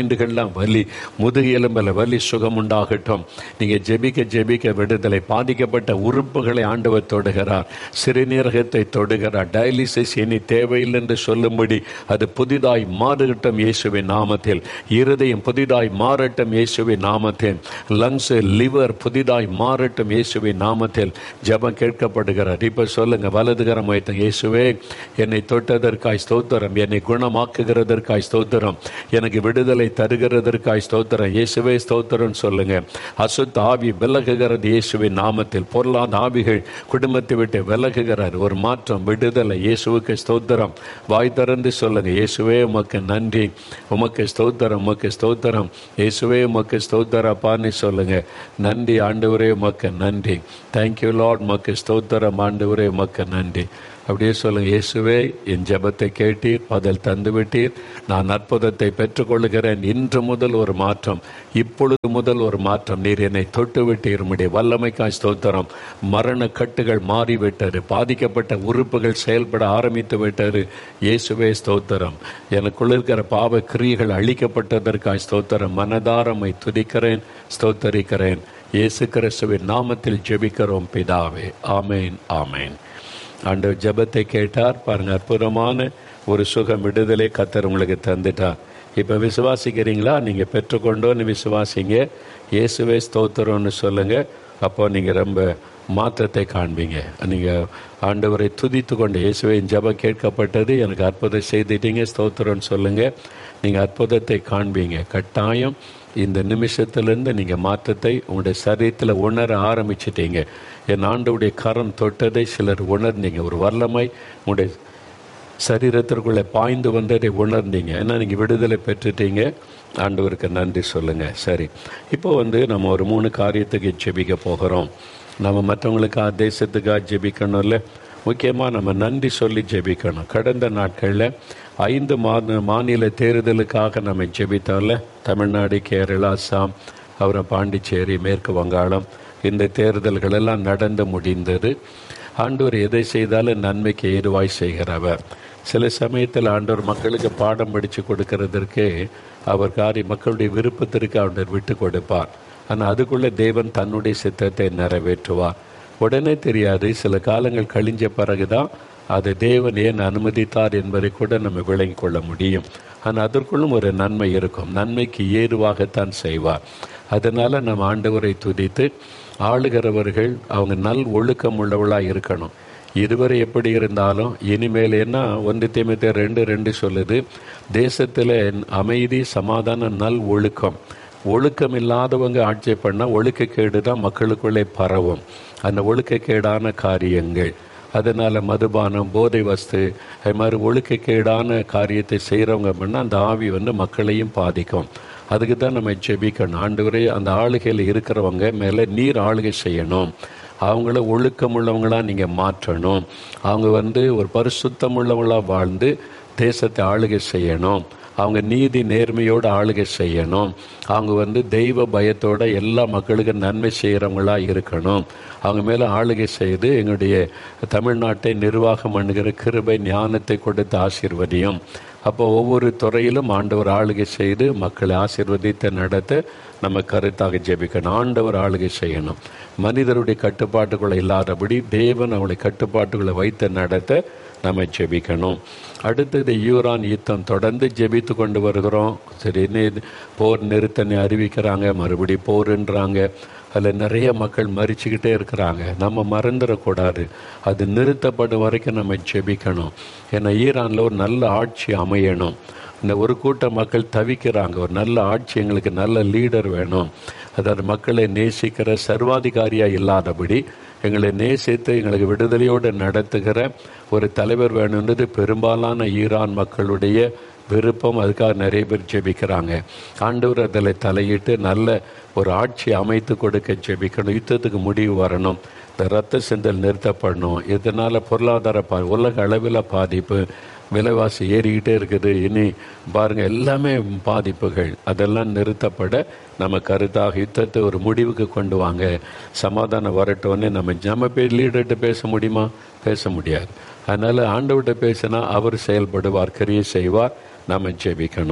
S1: ஜாயிண்டுகள்லாம் வலி முதுகு எலும்பில் வலி சுகம் உண்டாகட்டும் நீங்க ஜெபிக்க ஜெபிக்க விடுதலை பாதிக்கப்பட்ட உறுப்புகளை ஆண்டவர் தொடுகிறார் சிறுநீரகத்தை தொடுகிறார் டயாலிசிஸ் இனி தேவையில்லை என்று சொல்லும்படி அது புதிதாய் மாறட்டும் இயேசுவின் நாமத்தில் இருதயம் புதிதாய் மாறட்டும் இயேசுவின் நாமத்தில் லங்ஸ் லிவர் புதிதாய் மாறட்டும் இயேசுவின் நாமத்தில் ஜெபம் கேட்கப்படுகிறார் இப்ப சொல்லுங்க வலதுகரம் வைத்த இயேசுவே என்னை தொட்டதற்காய் ஸ்தோத்திரம் என்னை குணமாக்குகிறதற்காய் ஸ்தோத்திரம் எனக்கு விடுதலை தருகிறதற்காய் ஸ்தோத்திரம் இயேசுவே ஸ்தோத்திரம் சொல்லுங்க அசுத்த ஆவி விலகுகிறது இயேசுவின் நாமத்தில் பொருளாத ஆவிகள் குடும்பத்தை விட்டு விலகுகிறார் ஒரு மாற்றம் விடுதலை இயேசுவுக்கு ஸ்தோத்திரம் வாய் திறந்து சொல்லுங்க இயேசுவே உமக்கு நன்றி உமக்கு ஸ்தோத்திரம் உமக்கு ஸ்தோத்திரம் இயேசுவே உமக்கு ஸ்தோத்திரப்பான்னு சொல்லுங்க நன்றி ஆண்டவரே உமக்கு நன்றி தேங்க்யூ லார்ட் உமக்கு ஸ்தோத்திரம் ஆண்டவரே உமக்கு நன்றி அப்படியே சொல்லுங்க இயேசுவே என் ஜெபத்தை கேட்டீர் பதில் தந்து விட்டீர் நான் அற்புதத்தை பெற்றுக்கொள்கிறேன் இன்று முதல் ஒரு மாற்றம் இப்பொழுது முதல் ஒரு மாற்றம் நீர் என்னை தொட்டு விட்டீர் உம்முடைய வல்லமைக்காய் ஸ்தோத்திரம் மரண கட்டுகள் மாறிவிட்டது பாதிக்கப்பட்ட உறுப்புகள் செயல்பட ஆரம்பித்து விட்டது இயேசுவே ஸ்தோத்திரம் எனக்குள்ள இருக்கிற பாவ கிரியைகள் அழிக்கப்பட்டதற்காய் ஸ்தோத்திரம் மனதாரமை துதிக்கிறேன் ஸ்தோத்தரிக்கிறேன் இயேசு கிறிஸ்துவின் நாமத்தில் ஜெபிக்கிறோம் பிதாவே ஆமேன் ஆமேன் ஆண்டவர் ஜெபத்தை கேட்டார் பாருங்க அற்புதமான ஒரு சுகம் விடுதலை கத்தர் உங்களுக்கு தந்துட்டார் இப்போ விசுவாசிக்கிறீங்களா நீங்கள் பெற்றுக்கொண்டோன்னு விசுவாசிங்க இயேசுவே ஸ்தோத்திரம்னு சொல்லுங்க அப்போ நீங்கள் ரொம்ப மாற்றத்தை காண்பீங்க நீங்கள் ஆண்டவரை துதித்து கொண்டு இயேசுவின் ஜெபம் கேட்கப்பட்டது எனக்கு அற்புதம் செய்துட்டீங்க ஸ்தோத்திரம்னு சொல்லுங்க நீங்கள் அற்புதத்தை காண்பீங்க கட்டாயம் இந்த நிமிஷத்திலிருந்து நீங்கள் மாற்றத்தை உங்களுடைய சரீரத்தில் உணர ஆரம்பிச்சிட்டீங்க என் ஆண்டவுடைய கரம் தொட்டதை சிலர் உணர்ந்தீங்க ஒரு வல்லமை உங்களுடைய சரீரத்திற்குள்ளே பாய்ந்து வந்ததை உணர்ந்தீங்க ஏன்னா நீங்கள் விடுதலை பெற்றுட்டீங்க ஆண்டவருக்கு நன்றி சொல்லுங்கள் சரி இப்போ வந்து நம்ம ஒரு மூணு காரியத்துக்கு ஜெபிக்க போகிறோம் நம்ம மற்றவங்களுக்காக தேசத்துக்காக ஜெபிக்கணும்ல முக்கியமாக நம்ம நன்றி சொல்லி ஜெபிக்கணும் கடந்த நாட்களில் ஐந்து மா மாநில தேர்தலுக்காக நம்ம ஜெபித்தோம்ல தமிழ்நாடு கேரளா அஸ்ஸாம் அப்புறம் பாண்டிச்சேரி மேற்கு வங்காளம் இந்த தேர்தல்கள் எல்லாம் நடந்து முடிந்தது ஆண்டவர் எதை செய்தாலும் நன்மைக்கு ஏதுவாய் செய்கிறவர் சில சமயத்தில் ஆண்டவர் மக்களுக்கு பாடம் படித்து கொடுக்கறதற்கு அவர் காரி மக்களுடைய விருப்பத்திற்கு ஆண்டவர் விட்டு கொடுப்பார் ஆனால் அதுக்குள்ளே தேவன் தன்னுடைய சித்தத்தை நிறைவேற்றுவார் உடனே தெரியாது சில காலங்கள் கழிஞ்ச பிறகுதான் அதை தேவன் ஏன் அனுமதித்தார் என்பதை கூட நம்ம விளங்கிக் கொள்ள முடியும் ஆனால் அதற்குள்ளும் ஒரு நன்மை இருக்கும் நன்மைக்கு ஏதுவாகத்தான் செய்வார் அதனால நம்ம ஆண்டவரை துதித்து ஆளுகிறவர்கள் அவங்க நல் ஒழுக்கம் உள்ளவளாக இருக்கணும் இதுவரை எப்படி இருந்தாலும் இனிமேல் என்ன ஒன்று தீமத்தை ரெண்டு ரெண்டு சொல்லுது தேசத்தில் அமைதி சமாதான நல் ஒழுக்கம் ஒழுக்கம் இல்லாதவங்க ஆட்சி பண்ணால் ஒழுக்கக்கேடு தான் மக்களுக்குள்ளே பரவும் அந்த ஒழுக்கக்கேடான காரியங்கள் அதனால் மதுபானம் போதை வஸ்து அது மாதிரி ஒழுக்கக்கேடான காரியத்தை செய்கிறவங்க பண்ணால் அந்த ஆவி வந்து மக்களையும் பாதிக்கும் அதுக்கு தான் நம்ம ஜெபிக்கணும் ஆண்டவரே அந்த ஆளுகையில் இருக்கிறவங்க மேலே நீர் ஆளுகை செய்யணும் அவங்கள ஒழுக்கம் உள்ளவங்களாக நீங்கள் மாற்றணும் அவங்க வந்து ஒரு பரிசுத்தம் உள்ளவங்களாக வாழ்ந்து தேசத்தை ஆளுகை செய்யணும் அவங்க நீதி நேர்மையோடு ஆளுகை செய்யணும் அவங்க வந்து தெய்வ பயத்தோட எல்லா மக்களுக்கும் நன்மை செய்கிறவங்களா இருக்கணும் அவங்க மேலே ஆளுகை செய்து எங்களுடைய தமிழ்நாட்டை நிர்வாகம் பண்ணுகிற கிருபை ஞானத்தை கொடுத்து ஆசீர்வதியும் அப்போ ஒவ்வொரு துறையிலும் ஆண்டவர் ஆளுகை செய்து மக்களை ஆசீர்வதித்து நடத்த நம்ம கருத்தாக ஜெபிக்கணும் ஆண்டவர் ஆளுகை செய்யணும் மனிதருடைய கட்டுப்பாட்டுக்குள்ளே இல்லாதபடி தேவன் அவளை கட்டுப்பாட்டுக்குள்ளே வைத்து நடத்த நம்ம ஜெபிக்கணும் அடுத்தது யூரான் யுத்தம் தொடர்ந்து ஜெபித்து கொண்டு வருகிறோம் சரி நி- போர் நிறுத்தனை அறிவிக்கிறாங்க மறுபடி போருன்றாங்க அதில் நிறைய மக்கள் மறிச்சுக்கிட்டே இருக்கிறாங்க நம்ம மறந்துடக்கூடாது அது நிறுத்தப்படும் வரைக்கும் நம்ம ஜெபிக்கணும் ஏன்னா ஈரானில் ஒரு நல்ல ஆட்சி அமையணும் இந்த ஒரு கூட்ட மக்கள் தவிக்கிறாங்க ஒரு நல்ல ஆட்சி எங்களுக்கு நல்ல லீடர் வேணும் அதாவது மக்களை நேசிக்கிற சர்வாதிகாரியாக இல்லாதபடி எங்களை நேசித்து எங்களுக்கு விடுதலையோடு நடத்துகிற ஒரு தலைவர் வேணுன்றது பெரும்பாலான ஈரான் மக்களுடைய விருப்பம் அதுக்காக நிறைய பேர் ஜெபிக்கிறாங்க ஆண்டவர் அதில் தலையிட்டு நல்ல ஒரு ஆட்சி அமைத்து கொடுக்க ஜெபிக்கணும் யுத்தத்துக்கு முடிவு வரணும் இந்த ரத்த சிந்தல் நிறுத்தப்படணும் இதனால் பொருளாதார பா உலக அளவில் பாதிப்பு விலைவாசி ஏறிக்கிட்டே இருக்குது இனி பாருங்கள் எல்லாமே பாதிப்புகள் அதெல்லாம் நிறுத்தப்பட நம்ம கருத்தாக யுத்தத்தை ஒரு முடிவுக்கு கொண்டு வாங்க சமாதானம் வரட்டோன்னே நம்ம நம்ம போய் லீடர்கிட்ட பேச முடியுமா பேச முடியாது அதனால் ஆண்டவர்கிட்ட பேசினா அவர் செயல்படுவார் கிரியை செய்வார் நாம் ஜெபிக்கணும்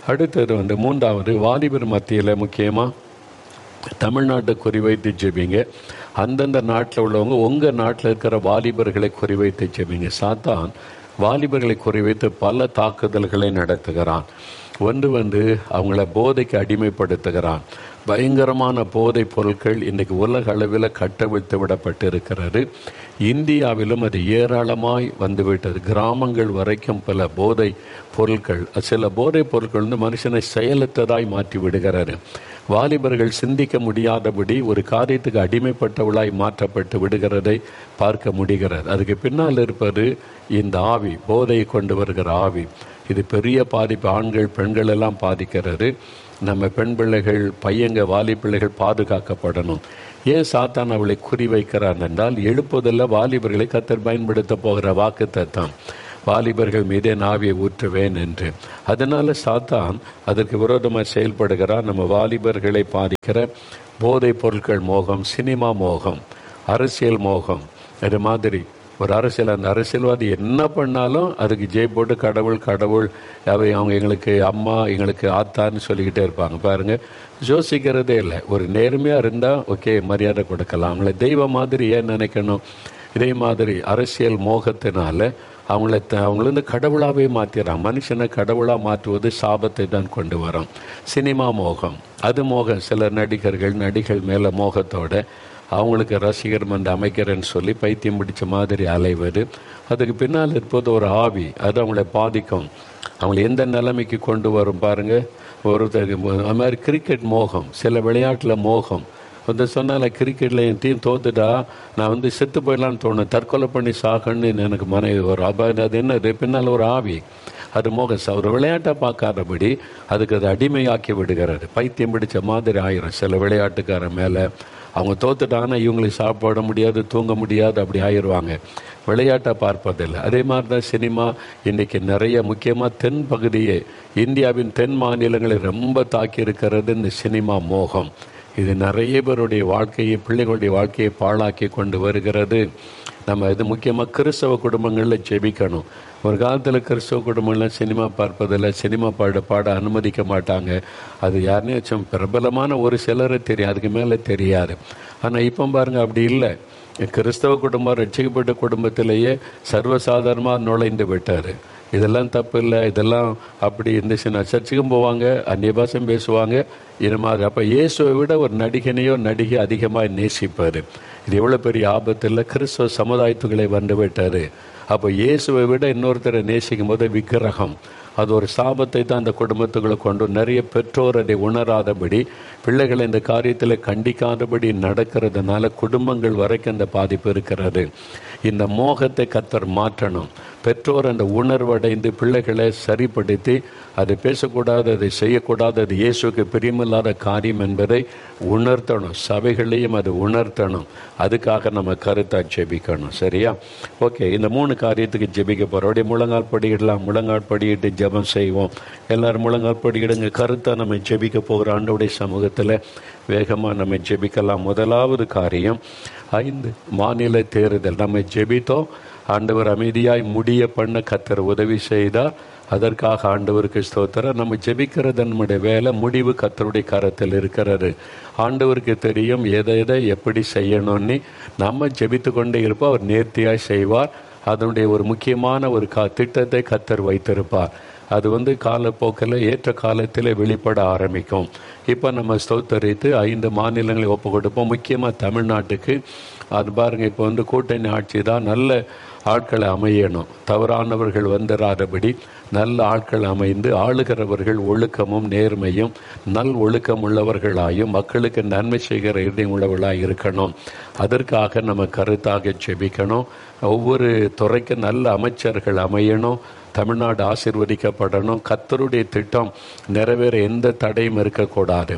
S1: அடுத்தது வந்து மூன்றாவது வாலிபர் மத்தியில் முக்கியமாக தமிழ்நாட்டை குறிவைத்து ஜெபிங்க அந்தந்த நாட்டில் உள்ளவங்க உங்கள் நாட்டில் இருக்கிற வாலிபர்களை குறிவைத்து ஜெபிங்க சாத்தான் வாலிபர்களை குறிவைத்து பல தாக்குதல்களை நடத்துகிறான் ஒன்று வந்து அவங்கள போதைக்கு அடிமைப்படுத்துகிறான் பயங்கரமான போதைப் பொருட்கள் இன்றைக்கு உலக அளவில் கட்டவிழ்த்து விடப்பட்டு இருக்கிறது இந்தியாவிலும் அது ஏராளமாய் வந்துவிட்டது கிராமங்கள் வரைக்கும் பல போதை பொருட்கள் சில போதைப் பொருட்கள் வந்து மனுஷனை செயலற்றதாய் மாற்றி விடுகிறாரு வாலிபர்கள் சிந்திக்க முடியாதபடி ஒரு காரியத்துக்கு அடிமைப்பட்டவளாய் மாற்றப்பட்டு விடுகிறதை பார்க்க முடிகிறது அதுக்கு பின்னால் இருப்பது இந்த ஆவி போதையை கொண்டு வருகிற ஆவி இது பெரிய பாதிப்பு ஆண்கள் பெண்கள் எல்லாம் பாதிக்கிறது நம்ம பெண் பிள்ளைகள் பையங்க வாலி பிள்ளைகள் பாதுகாக்கப்படணும் ஏன் சாத்தான் அவளை குறிவைக்கிறான் என்றால் எழுப்புதல்ல வாலிபர்களை கத்தர் பயன்படுத்த போகிற வாக்கு தத்தம் வாலிபர்கள் மீதே நாவியை ஊற்றுவேன் என்று அதனால சாத்தான் அதற்கு விரோதமாக செயல்படுகிறார் நம்ம வாலிபர்களை பாதிக்கிற போதைப் பொருட்கள் மோகம் சினிமா மோகம் அரசியல் மோகம் இது மாதிரி ஒரு அரசியல் அந்த அரசியல்வாதி என்ன பண்ணாலும் அதுக்கு ஜெய் போட்டு கடவுள் கடவுள் அவை அவங்க எங்களுக்கு அம்மா எங்களுக்கு ஆத்தான்னு சொல்லிக்கிட்டே இருப்பாங்க பாருங்க யோசிக்கிறதே இல்லை ஒரு நேர்மையாக இருந்தால் ஓகே மரியாதை கொடுக்கலாம் அவங்கள தெய்வ மாதிரி ஏன் நினைக்கணும் இதே மாதிரி அரசியல் மோகத்தினால அவங்கள த- அவங்கள வந்து கடவுளாகவே மாற்றிடுறான் மனுஷனை கடவுளாக மாற்றுவது சாபத்தை தான் கொண்டு வரும் சினிமா மோகம் அது மோகம் சில நடிகர்கள் நடிகள் மேலே மோகத்தோட அவங்களுக்கு ரசிகர் மன்ற அமைக்கிறேன்னு சொல்லி பைத்தியம் பிடிச்ச மாதிரி அலைவது அதுக்கு பின்னால் இருப்பது ஒரு ஆவி அது அவங்கள பாதிக்கும் அவங்களை எந்த நிலைமைக்கு கொண்டு வரும் பாருங்க ஒரு அது மாதிரி கிரிக்கெட் மோகம் சில விளையாட்டில் மோகம் வந்து சொன்னால கிரிக்கெட்டில் என் டீம் தோத்துட்டா நான் வந்து செத்து போயிடலான்னு தோணும் தற்கொலை பண்ணி சாகன்னு எனக்கு மனைவி ஒரு அப்ப அது என்னது பின்னால் ஒரு ஆவி அது மோக ஒரு விளையாட்டை பார்க்காதபடி அதுக்கு அது அடிமையாக்கி விடுகிறது பைத்தியம் பிடிச்ச மாதிரி ஆயிரும் சில விளையாட்டுக்காரன் மேலே அவங்க தோத்துட்டாங்கன்னா இவங்களுக்கு சாப்பிட முடியாது தூங்க முடியாது அப்படி ஆயிடுவாங்க விளையாட்டை பார்ப்பதில்லை அதே மாதிரி தான் சினிமா இன்னைக்கு நிறைய முக்கியமாக தென் பகுதியே இந்தியாவின் தென் மாநிலங்களை ரொம்ப தாக்கி இருக்கிறது இந்த சினிமா மோகம் இது நிறைய பேருடைய வாழ்க்கையை பிள்ளைகளுடைய வாழ்க்கையை பாழாக்கி கொண்டு வருகிறது நம்ம இது முக்கியமாக கிறிஸ்தவ குடும்பங்களில் ஜெபிக்கணும் ஒரு காலத்தில் கிறிஸ்தவ குடும்பங்கள்லாம் சினிமா பார்ப்பதில்லை சினிமா பாட பாட அனுமதிக்க மாட்டாங்க அது யாருன்னு பிரபலமான ஒரு சிலரை தெரியும் அதுக்கு மேலே தெரியாது ஆனால் இப்போ பாருங்க அப்படி இல்லை கிறிஸ்தவ குடும்பம் ரட்சிக்கப்பட்ட குடும்பத்திலேயே சர்வசாதாரணமாக நுழைந்து விட்டார் இதெல்லாம் தப்பு இல்லை இதெல்லாம் அப்படி இருந்துச்சுன்னா சர்ச்சுக்கும் போவாங்க அந்நிய பாஷம் பேசுவாங்க இது மாதிரி அப்போ இயேசுவை விட ஒரு நடிகனையோ நடிகை அதிகமாக நேசிப்பார் இது எவ்வளோ பெரிய ஆபத்து இல்லை கிறிஸ்தவ சமுதாயத்துக்களை வந்து விட்டார் அப்போ இயேசுவை விட இன்னொருத்தரை நேசிக்கும் போது விக்கிரகம் அது ஒரு சாபத்தை தான் அந்த குடும்பத்துக்குள்ள கொண்டு நிறைய பெற்றோர் அதை உணராதபடி பிள்ளைகளை இந்த காரியத்தில் கண்டிக்காதபடி நடக்கிறதுனால குடும்பங்கள் வரைக்கும் அந்த பாதிப்பு இருக்கிறது இந்த மோகத்தை கத்தர் மாற்றணும் பெற்றோர் அந்த உணர்வடைந்து பிள்ளைகளை சரிப்படுத்தி அதை பேசக்கூடாது அதை செய்யக்கூடாது அது இயேசுக்கு பிரியமில்லாத காரியம் என்பதை உணர்த்தணும் சபைகளையும் அது உணர்த்தணும் அதுக்காக நம்ம கருத்தா ஜெபிக்கணும் சரியா ஓகே இந்த மூணு காரியத்துக்கு ஜெபிக்க போகிறோம் அப்படியே முழங்கால் படியிடலாம் முழங்கால் படியிட்டு ஜெபம் செய்வோம் எல்லாரும் முழங்கால் படியிடுங்க கருத்தா நம்ம ஜெபிக்க போகிற ஆண்டோடைய சமூகத்தில் வேகமாக நம்ம ஜெபிக்கலாம் முதலாவது காரியம் ஐந்து மாநில தேர்தல் நம்ம ஜெபித்தோம் ஆண்டவர் அமைதியாய் முடிய பண்ண கத்தர் உதவி செய்தார் அதற்காக ஆண்டவருக்கு ஸ்தோத்திரம் நம்ம ஜெபிக்கிறது நம்முடைய வேலை முடிவு கத்தருடைய கரத்தில் இருக்கிறது ஆண்டவருக்கு தெரியும் எதை எதை எப்படி செய்யணும்னு நம்ம ஜெபித்து கொண்டே இருப்போம் அவர் நேர்த்தியாய் செய்வார் அதனுடைய ஒரு முக்கியமான ஒரு கா திட்டத்தை கத்தர் வைத்திருப்பார் அது வந்து காலப்போக்கில் ஏற்ற காலத்தில் வெளிப்பட ஆரம்பிக்கும் இப்போ நம்ம ஸ்தோத்தரித்து ஐந்து மாநிலங்களை ஒப்பு கொடுப்போம் முக்கியமாக தமிழ்நாட்டுக்கு அது பாருங்க இப்போ வந்து கூட்டணி ஆட்சி தான் நல்ல ஆட்களை அமையணும் தவறானவர்கள் வந்துடாதபடி நல்ல ஆட்கள் அமைந்து ஆளுகிறவர்கள் ஒழுக்கமும் நேர்மையும் நல் ஒழுக்கம் உள்ளவர்களாயும் மக்களுக்கு நன்மை செய்கிற இதயம் உள்ளவர்களாக இருக்கணும் அதற்காக நம்ம கருத்தாக ஜெபிக்கணும் ஒவ்வொரு துறைக்கு நல்ல அமைச்சர்கள் அமையணும் தமிழ்நாடு ஆசிர்வதிக்கப்படணும் கத்தருடைய திட்டம் நிறைவேற எந்த தடையும் இருக்கக்கூடாது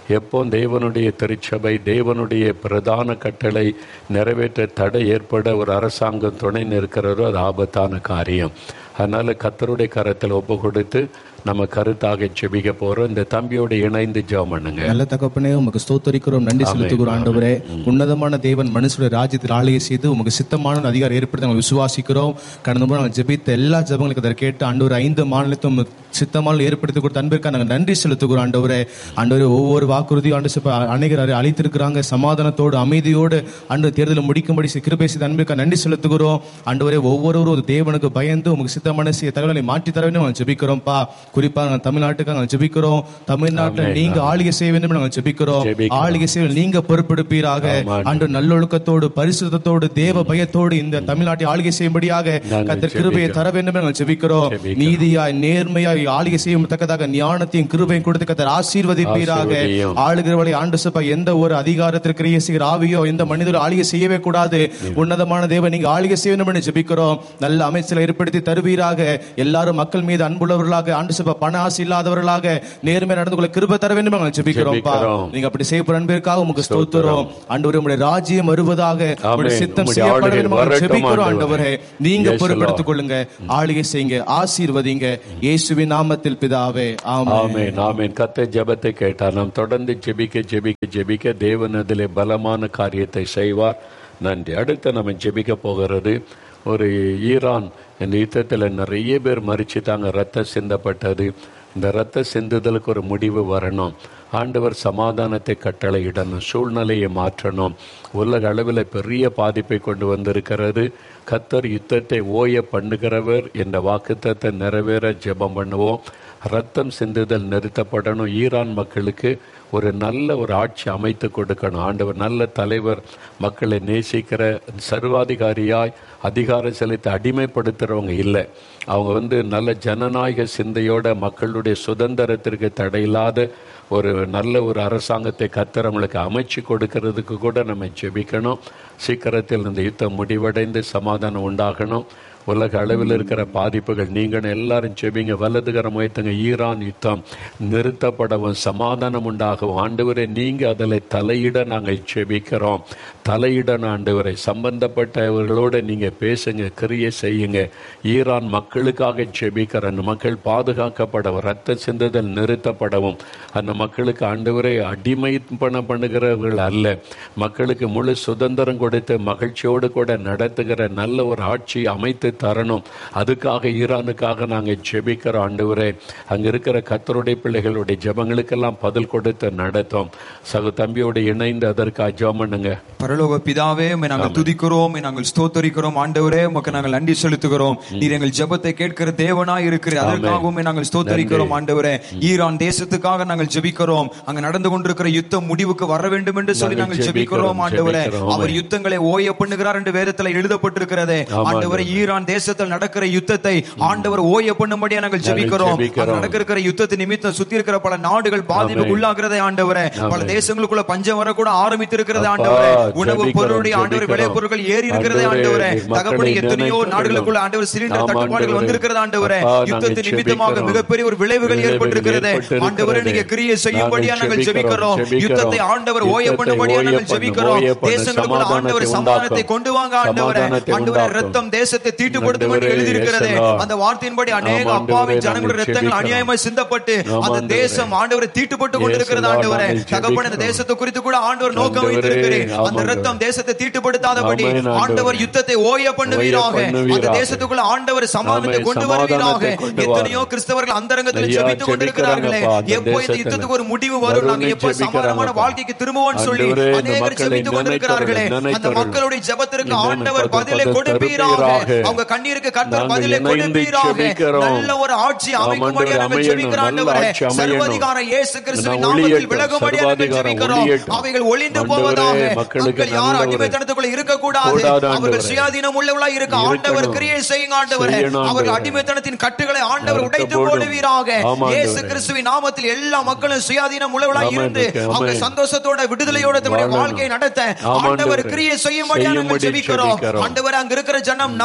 S1: எப்போ தேவனுடைய திருச்சபை தேவனுடைய பிரதான கட்டளை நிறைவேற்ற தடை ஏற்பட ஒரு அரசாங்கம் துணை நிற்கிறதோ அது ஆபத்தான காரியம் அதனால கத்தருடைய கரத்தில் ஒப்பு கொடுத்து நம்ம கருத்தாக செபிக்க போறோம் இந்த தம்பியோட இணைந்து ஜெபம் பண்ணுங்க
S6: நல்ல தகப்பனே உமக்கு ஸ்தோத்தரிக்கிறோம் நன்றி செலுத்துகிறோம் ஆண்டவரே உன்னதமான தேவன் மனுஷனுடைய ராஜ்யத்தில் ஆளுகை செய்து உமக்கு சித்தமான அதிகாரம் ஏற்படுத்தி நாங்கள் விசுவாசிக்கிறோம் கடந்த முறை நாங்கள் ஜெபித்த எல்லா ஜெபங்களுக்கு அதை கேட்டு ஆண்டவர் ஐந்து மாநிலத்தும் சித்தமான ஏற்படுத்தி கொடுத்த அன்பிற்காக நாங்கள் நன்றி செலுத்துகிறோம் ஆண்டவரே ஆண்டவரே ஒவ்வொரு வாக்குறுதியும் ஆண்டு சிப்ப அநேகர் அறி- அழைத்திருக்கிறாங்க சமாதானத்தோடு அமைதியோடு ஆண்டு தேர்தலை முடிக்கும்படி சி- கிருபை செய்த அன்பிற்காக நன்றி செலுத்துகிறோம் ஆண்டவரே ஒவ்வொருவரும் ஒரு தேவனுக்கு பயந்து உமக்கு சித்தமான செய்ய தகவலை மாற்றி தர வேண்டும் நாங்கள் ஜெபிக்கிறோம்ப்பா குறிப்பாக நாங்கள் தமிழ்நாட்டுக்கு நாங்கள் ஜெபிக்கிறோம் தமிழ்நாட்டில் நீங்க ஆளுகை செய்ய வேண்டும் என்று நாங்கள் ஜெபிக்கிறோம்
S1: ஜெபிக்கிறோம்.
S6: ஆளுகை செய்ய நீங்க பொறுப்பெடுப்பீராக
S1: ஆமாம்.
S6: அன்று நல்லொழுக்கத்தோடு பரிசுத்தத்தோடு தேவ பயத்தோடு இந்த தமிழ்நாட்டை ஆளுகை செய்யும்படியாக
S1: நாங்கள்
S6: கத்தர் கிருபையை
S1: ஜெபிக்கிறோம்.
S6: தர வேண்டும் என்று நாங்கள் ஜெபிக்கிறோம்
S1: ஜெபிக்கிறோம்.
S6: நீதியாய் நேர்மையாய் ஆளுகை செய்யத்தக்கதாக ஞானத்தையும் கிருபையும் கொடுத்து கத்தர் ஆசீர்வதிப்பீராக
S1: ஆசீர்வதியும்.
S6: ஆளுகிறவளை ஆண்டு சப்பா எந்த ஒரு அதிகாரத்திற்கு கிரியை செய்கிற ஆவியோ எந்த மனிதரும் ஆளுகை செய்யவே கூடாது உன்னதமான தேவன் நீங்க ஆளுகை செய்ய வேண்டும் என்று ஜெபிக்கிறோம் நல்ல அமைச்சரை ஏற்படுத்தி தருவீராக எல்லாரும் மக்கள் மீது அன்புள்ளவர்களாக ஆண்டு சப்பா பண ஆசை இல்லாதவர்களாக நேர்மை நடந்து கொள்ள கிருபை தர வேண்டும் என்று நாங்கள் ஜெபிக்கிறோம்ப்பா
S1: ஜெபிக்கிறோம்.
S6: நீங்க அப்படி செய்யப்படுற அன்பிற்காக உமக்கு ஸ்தோத்திரம் ஆண்டவரே உம்முடைய ராஜ்யம் வருவதாக உம்முடைய
S1: ஆமென்.
S6: சித்தம்
S1: உம்முடைய
S6: செய்யப்பட
S1: ஆளுகை
S6: வேண்டும் என்று
S1: வரட்டும்
S6: ஜெபிக்கிறோம்
S1: ஆண்டவரே.
S6: ஆண்டவரே நீங்க
S1: Yes,
S6: பொறுப்பெடுத்துக் கொள்ளுங்க ஆளுகை செய்யுங்க ஆசீர்வதிங்க இயேசுவின் நாமத்தில் பிதாவே ஆமென்
S1: ஆமென் ஆமென் கத்த ஜெபத்தை கேட்டார் நாம் தொடர்ந்து ஜெபிக்க ஜெபிக்க ஜெபிக்க தேவன் அதிலே பலமான காரியத்தை செய்வார் நன்றி அடுத்து நம்ம ஜெபிக்க போகிறது ஒரு ஈரான் இந்த யுத்தத்தில் நிறைய பேர் மறிச்சிட்டாங்க ரத்தம் சிந்தப்பட்டது இந்த ரத்த சிந்துதலுக்கு ஒரு முடிவு வரணும் ஆண்டவர் சமாதானத்தை கட்டளையிடணும் சூழ்நிலையை மாற்றணும் உலக அளவில் பெரிய பாதிப்பை கொண்டு வந்திருக்கிறது கத்தர் யுத்தத்தை ஓய பண்ணுகிறவர் என்ற வாக்குத்தத்தை நிறைவேற ஜெபம் பண்ணுவோம் ரத்தம் சிந்துதல் நிறுத்தப்படணும் ஈரான் மக்களுக்கு ஒரு நல்ல ஒரு ஆட்சி அமைத்து கொடுக்கணும் ஆண்டவர் நல்ல தலைவர் மக்களை நேசிக்கிற சர்வாதிகாரியாய் அதிகாரம் செலுத்தி அடிமைப்படுத்துறவங்க இல்லை அவங்க வந்து நல்ல ஜனநாயக சிந்தையோட மக்களுடைய சுதந்திரத்திற்கு தடையில்லாத ஒரு நல்ல ஒரு அரசாங்கத்தை கத்திரவங்களுக்கு அமைச்சு கொடுக்கறதுக்கு கூட நம்ம ஜெபிக்கணும் சீக்கிரத்தில் இந்த யுத்தம் முடிவடைந்து சமாதானம் உண்டாகணும் உலக அளவில் இருக்கிற பாதிப்புகள் நீங்கள் எல்லாரும் செபிங்க வலதுகரம் உயர்த்துங்க ஈரான் யுத்தம் நிறுத்தப்படவும் சமாதானம் உண்டாகவும் ஆண்டவரே நீங்கள் அதில் தலையிட நாங்கள் செபிக்கிறோம் தலையிடணும் ஆண்டவரை சம்பந்தப்பட்டவர்களோட நீங்கள் பேசுங்க கிரியை செய்யுங்க ஈரான் மக்களுக்காக செபிக்கிற அந்த மக்கள் பாதுகாக்கப்படவும் ரத்த சிந்துதல் நிறுத்தப்படவும் அந்த மக்களுக்கு ஆண்டவரை அடிமைப்பணம் பண்ணுகிறவர்கள் அல்ல மக்களுக்கு முழு சுதந்திரம் கொடுத்து மகிழ்ச்சியோடு கூட நடத்துகிற நல்ல ஒரு ஆட்சி அமைத்து தரணும் அதுக்காக ஈரானுக்காக நாங்கள் ஜெபிக்கிறோம் ஆண்டவரே அங்க இருக்கிற கத்தருடைய பிள்ளைகளுடைய ஜெபங்களுக்கெல்லாம் பதில் கொடுத்து நடத்தும் சகு தம்பியோடு இணைந்து அதற்காக ஜெபம் பண்ணுங்க
S7: பரலோக பிதாவே உம்மை நாங்கள் துதிக்கிறோம் உம்மை நாங்கள் ஸ்தோத்தரிக்கிறோம் ஆண்டவரே உமக்கு நாங்கள் நன்றி செலுத்துகிறோம் நீர் எங்கள் ஜெபத்தை கேட்கிற தேவனா இருக்கிற அதற்காக உம்மை நாங்கள் ஸ்தோத்தரிக்கிறோம் ஆண்டவரே ஈரான் தேசத்துக்காக நாங்கள் ஜெபிக்கிறோம் அங்க நடந்து கொண்டிருக்கிற யுத்தம் முடிவுக்கு வர வேண்டும் என்று சொல்லி
S1: நாங்கள்
S7: நாங்கள் ஜெபிக்கிறோம்
S1: ஜெபிக்கிறோம்,
S7: ஆண்டவரே
S1: ஜெபிக்கிறோம்.
S7: அவர் யுத்தங்களை ஓய பண்ணுகிறார் என்று வேதத்தில் எழுதப்பட்டிருக்கிறதே ஆண்டவரே ஈரான் தேசத்தில் நடக்கிற யுத்தத்தை ஆண்டவர் ஓய பண்ணும்படியா நாங்கள் ஜெபிக்கிறோம் அங்க
S1: ஜெபிக்கிறோம்.
S7: நடக்கிற யுத்தத்தை நிமித்தம் சுத்தி இருக்கிற பல நாடுகள் பாதிப்புக்கு உள்ளாகிறதே ஆண்டவரே பல தேசங்களுக்குள்ள பஞ்சம் வரக்கூட ஆரம்பித்திருக்கிறதே
S1: அப்பா,
S7: ஆண்டவரே உணவு
S1: ஜெபிக்கிறோம்,
S7: பொருளுடைய ஆண்டவர் விலை
S1: ஜெபிக்கிறோம்.
S7: பொருட்கள் ஏறி இருக்கிறதே
S1: ஆண்டவரே,
S7: ஆண்டவரே
S1: மக்களை
S7: தகப்படி எத்தனையோ
S1: நினைத்து
S7: நாடுகளுக்குள்ள ஆண்டவர் சிலிண்டர்
S1: ஆமா,
S7: தட்டுப்பாடுகள்
S1: ஆண்டவரே.
S7: வந்திருக்கிறது ஆண்டவரே
S1: அப்பா, நாங்கள்
S7: யுத்தத்தின் நிமித்தமாக
S1: ஜெபிக்கிறோம்.
S7: மிகப்பெரிய ஒரு விளைவுகள்
S1: விளைவுகள்
S7: ஏற்பட்டிருக்கிறது
S1: ஏற்பட்டிருக்கிறது.
S7: ஆண்டவரே நீங்க கிரியை செய்யும்படியா
S1: நாங்கள்
S7: நாங்கள் ஜெபிக்கிறோம்
S1: ஜெபிக்கிறோம்.
S7: யுத்தத்தை ஆண்டவர் ஓய
S1: யுத்தத்தை
S7: பண்ணும்படியா
S1: ஓய
S7: நாங்கள்
S1: பண்ணு,
S7: ஜெபிக்கிறோம்
S1: ஓய பண்ணு,
S7: தேசங்களுக்குள்ள ஆண்டவர்
S1: சமாதானத்தை
S7: சமாதானத்தை
S1: உண்டாக்கும்.
S7: கொண்டு வாங்க ஆண்டவரே
S1: சமாதானத்தை
S7: ஆண்டவரே
S1: உண்டாக்கும்.
S7: ரத்தம் தேசத்தை தீட்டுப்படுத்தும் என்று
S1: ஆண்டவரே,
S7: எழுதியிருக்கிறதே
S1: yes, Lord.
S7: அந்த வார்த்தையின்படி அநேக
S1: ஆமா,
S7: அப்பாவின்
S1: ஆண்டவரே,
S7: ஜனங்களுடைய
S1: நாங்கள்
S7: ரத்தங்கள்
S1: ஜெபிக்கிறோம்.
S7: அநியாயமாய் சிந்தப்பட்டு
S1: ஆமா,
S7: அந்த
S1: ஆண்டவரே.
S7: தேசம் ஆண்டவரை தீட்டுப்பட்டு
S1: Yes,
S7: கொண்டிருக்கிறது
S1: Lord,
S7: ஆண்டவரே
S1: நாங்கள்
S7: தகப்பன இந்த
S1: ஜெபிக்கிறோம்.
S7: தேசத்தை குறித்து கூட ஆண்டவர் நோக்கம்
S1: ஆண்டவரே,
S7: வைத்திருக்கிறேன்
S1: ஆமா,
S7: அந்த ரத்தம்
S1: ஆண்டவரே.
S7: தேசத்தை தீட்டுப்படுத்தாதபடி
S1: ஆமென், ஆண்டவரே.
S7: ஆண்டவர் யுத்தத்தை ஓய பண்ணுவீராக
S1: ஓய பண்ணுவீராக.
S7: அந்த தேசத்துக்குள்ள ஆண்டவர் சமாதானத்தை
S1: ஆமென்,
S7: கொண்டு
S1: சமாதானத்தை
S7: வருவீராக
S1: கொண்டு
S7: எத்தனையோ
S1: வாரும்.
S7: கிறிஸ்தவர்கள் அந்தரங்கத்தில்
S1: ஐயா,
S7: ஜெபித்துக் கொண்டிருக்கிறார்களே
S1: ஜெபிக்கிறாங்கப்பா, அந்த
S7: எப்போ இந்த
S1: தேசத்துல.
S7: யுத்தத்துக்கு ஒரு முடிவு வரும் நாங்க எப்போ
S1: வரும்னு
S7: சமாதானமான
S1: ஜெபிக்கிறாங்கப்பா.
S7: வாழ்க்கைக்கு திரும்புவோம் சொல்லி
S1: ஆண்டவரே, இந்த
S7: அநேகர்
S1: மக்களை
S7: ஜெபித்துக் கொண்டிருக்கிறார்களே
S1: நினைத்தருளும்,
S7: அந்த
S1: நினைத்தருளும்.
S7: மக்களுடைய ஜெபத்திற்கு
S1: நினைத்தருளும்,
S7: ஆண்டவர் பதிலை
S1: பதில்
S7: கொடுப்பீராக
S1: தருவீராக.
S7: அவங்க கண்ணீருக்கு கர்த்தர்
S1: நாங்கள்
S7: பதிலை
S1: இணைந்து
S7: கொடுப்பீராக
S1: ஜெபிக்கிறோம்.
S7: நல்ல ஒரு ஆட்சி
S1: ஆமாம்,
S7: அமைக்கும்படியா நாங்கள்
S1: அமையணும்,
S7: ஜெபிக்கிறோம்
S1: நல்ல
S7: ஆண்டவரே
S1: ஆட்சி அமையணும்.
S7: சர்வாதிகார இயேசு கிறிஸ்துவின்
S1: நான்
S7: நாமத்தில்
S1: ஒளியட்டும்,
S7: விலகும்படியா நாங்கள்
S1: சர்வாதிகாரம்
S7: ஜெபிக்கிறோம்
S1: ஒளியட்டும்.
S7: அவைகள் ஒளிந்து
S1: ஆண்டவரே,
S7: போவதாக
S1: மக்களுக்கு
S7: மக்கள் யாரும்
S1: நல்ல ஒரு-
S7: அடிமைத்தனத்துக்குள்ள இருக்கக்கூடாது
S1: கூடாது,
S7: அவர்கள்
S1: ஆண்டவரே.
S7: சுயாதீனம் உள்ளவளா இருக்க ஆண்டவர்
S1: இருக்கணும்.
S7: கிரியை செய்யுங்க ஆண்டவரே
S1: செய்யணும்,
S7: அவர்கள்
S1: ஆண்டவரே.
S7: அடிமைத்தனத்தின் கட்டுகளை ஆண்டவர்
S1: அறுக்க
S7: உடைத்து
S1: போடும்.
S7: போடுவீராக
S1: ஆமா,
S7: இயேசு
S1: ஆண்டவரே.
S7: கிறிஸ்துவின் நாமத்தில் எல்லா மக்களும் சுயாதீனம் உள்ளவளா
S1: ஆமா,
S7: இருந்து
S1: ஆண்டவரே.
S7: அவங்க
S1: ஆமென்.
S7: சந்தோஷத்தோட விடுதலையோட தன்னுடைய
S1: வாழணும்.
S7: வாழ்க்கையை நடத்த
S1: ஆமா,
S7: ஆண்டவர்
S1: ஆண்டவரே.
S7: கிரியை செய்யும்படியா நாங்கள்
S1: செய்யும்படி
S7: ஜெபிக்கிறோம்
S1: ஜெபிக்கிறோம்.
S7: ஆண்டவர் அங்க இருக்கிற ஜனம் நம்முடைய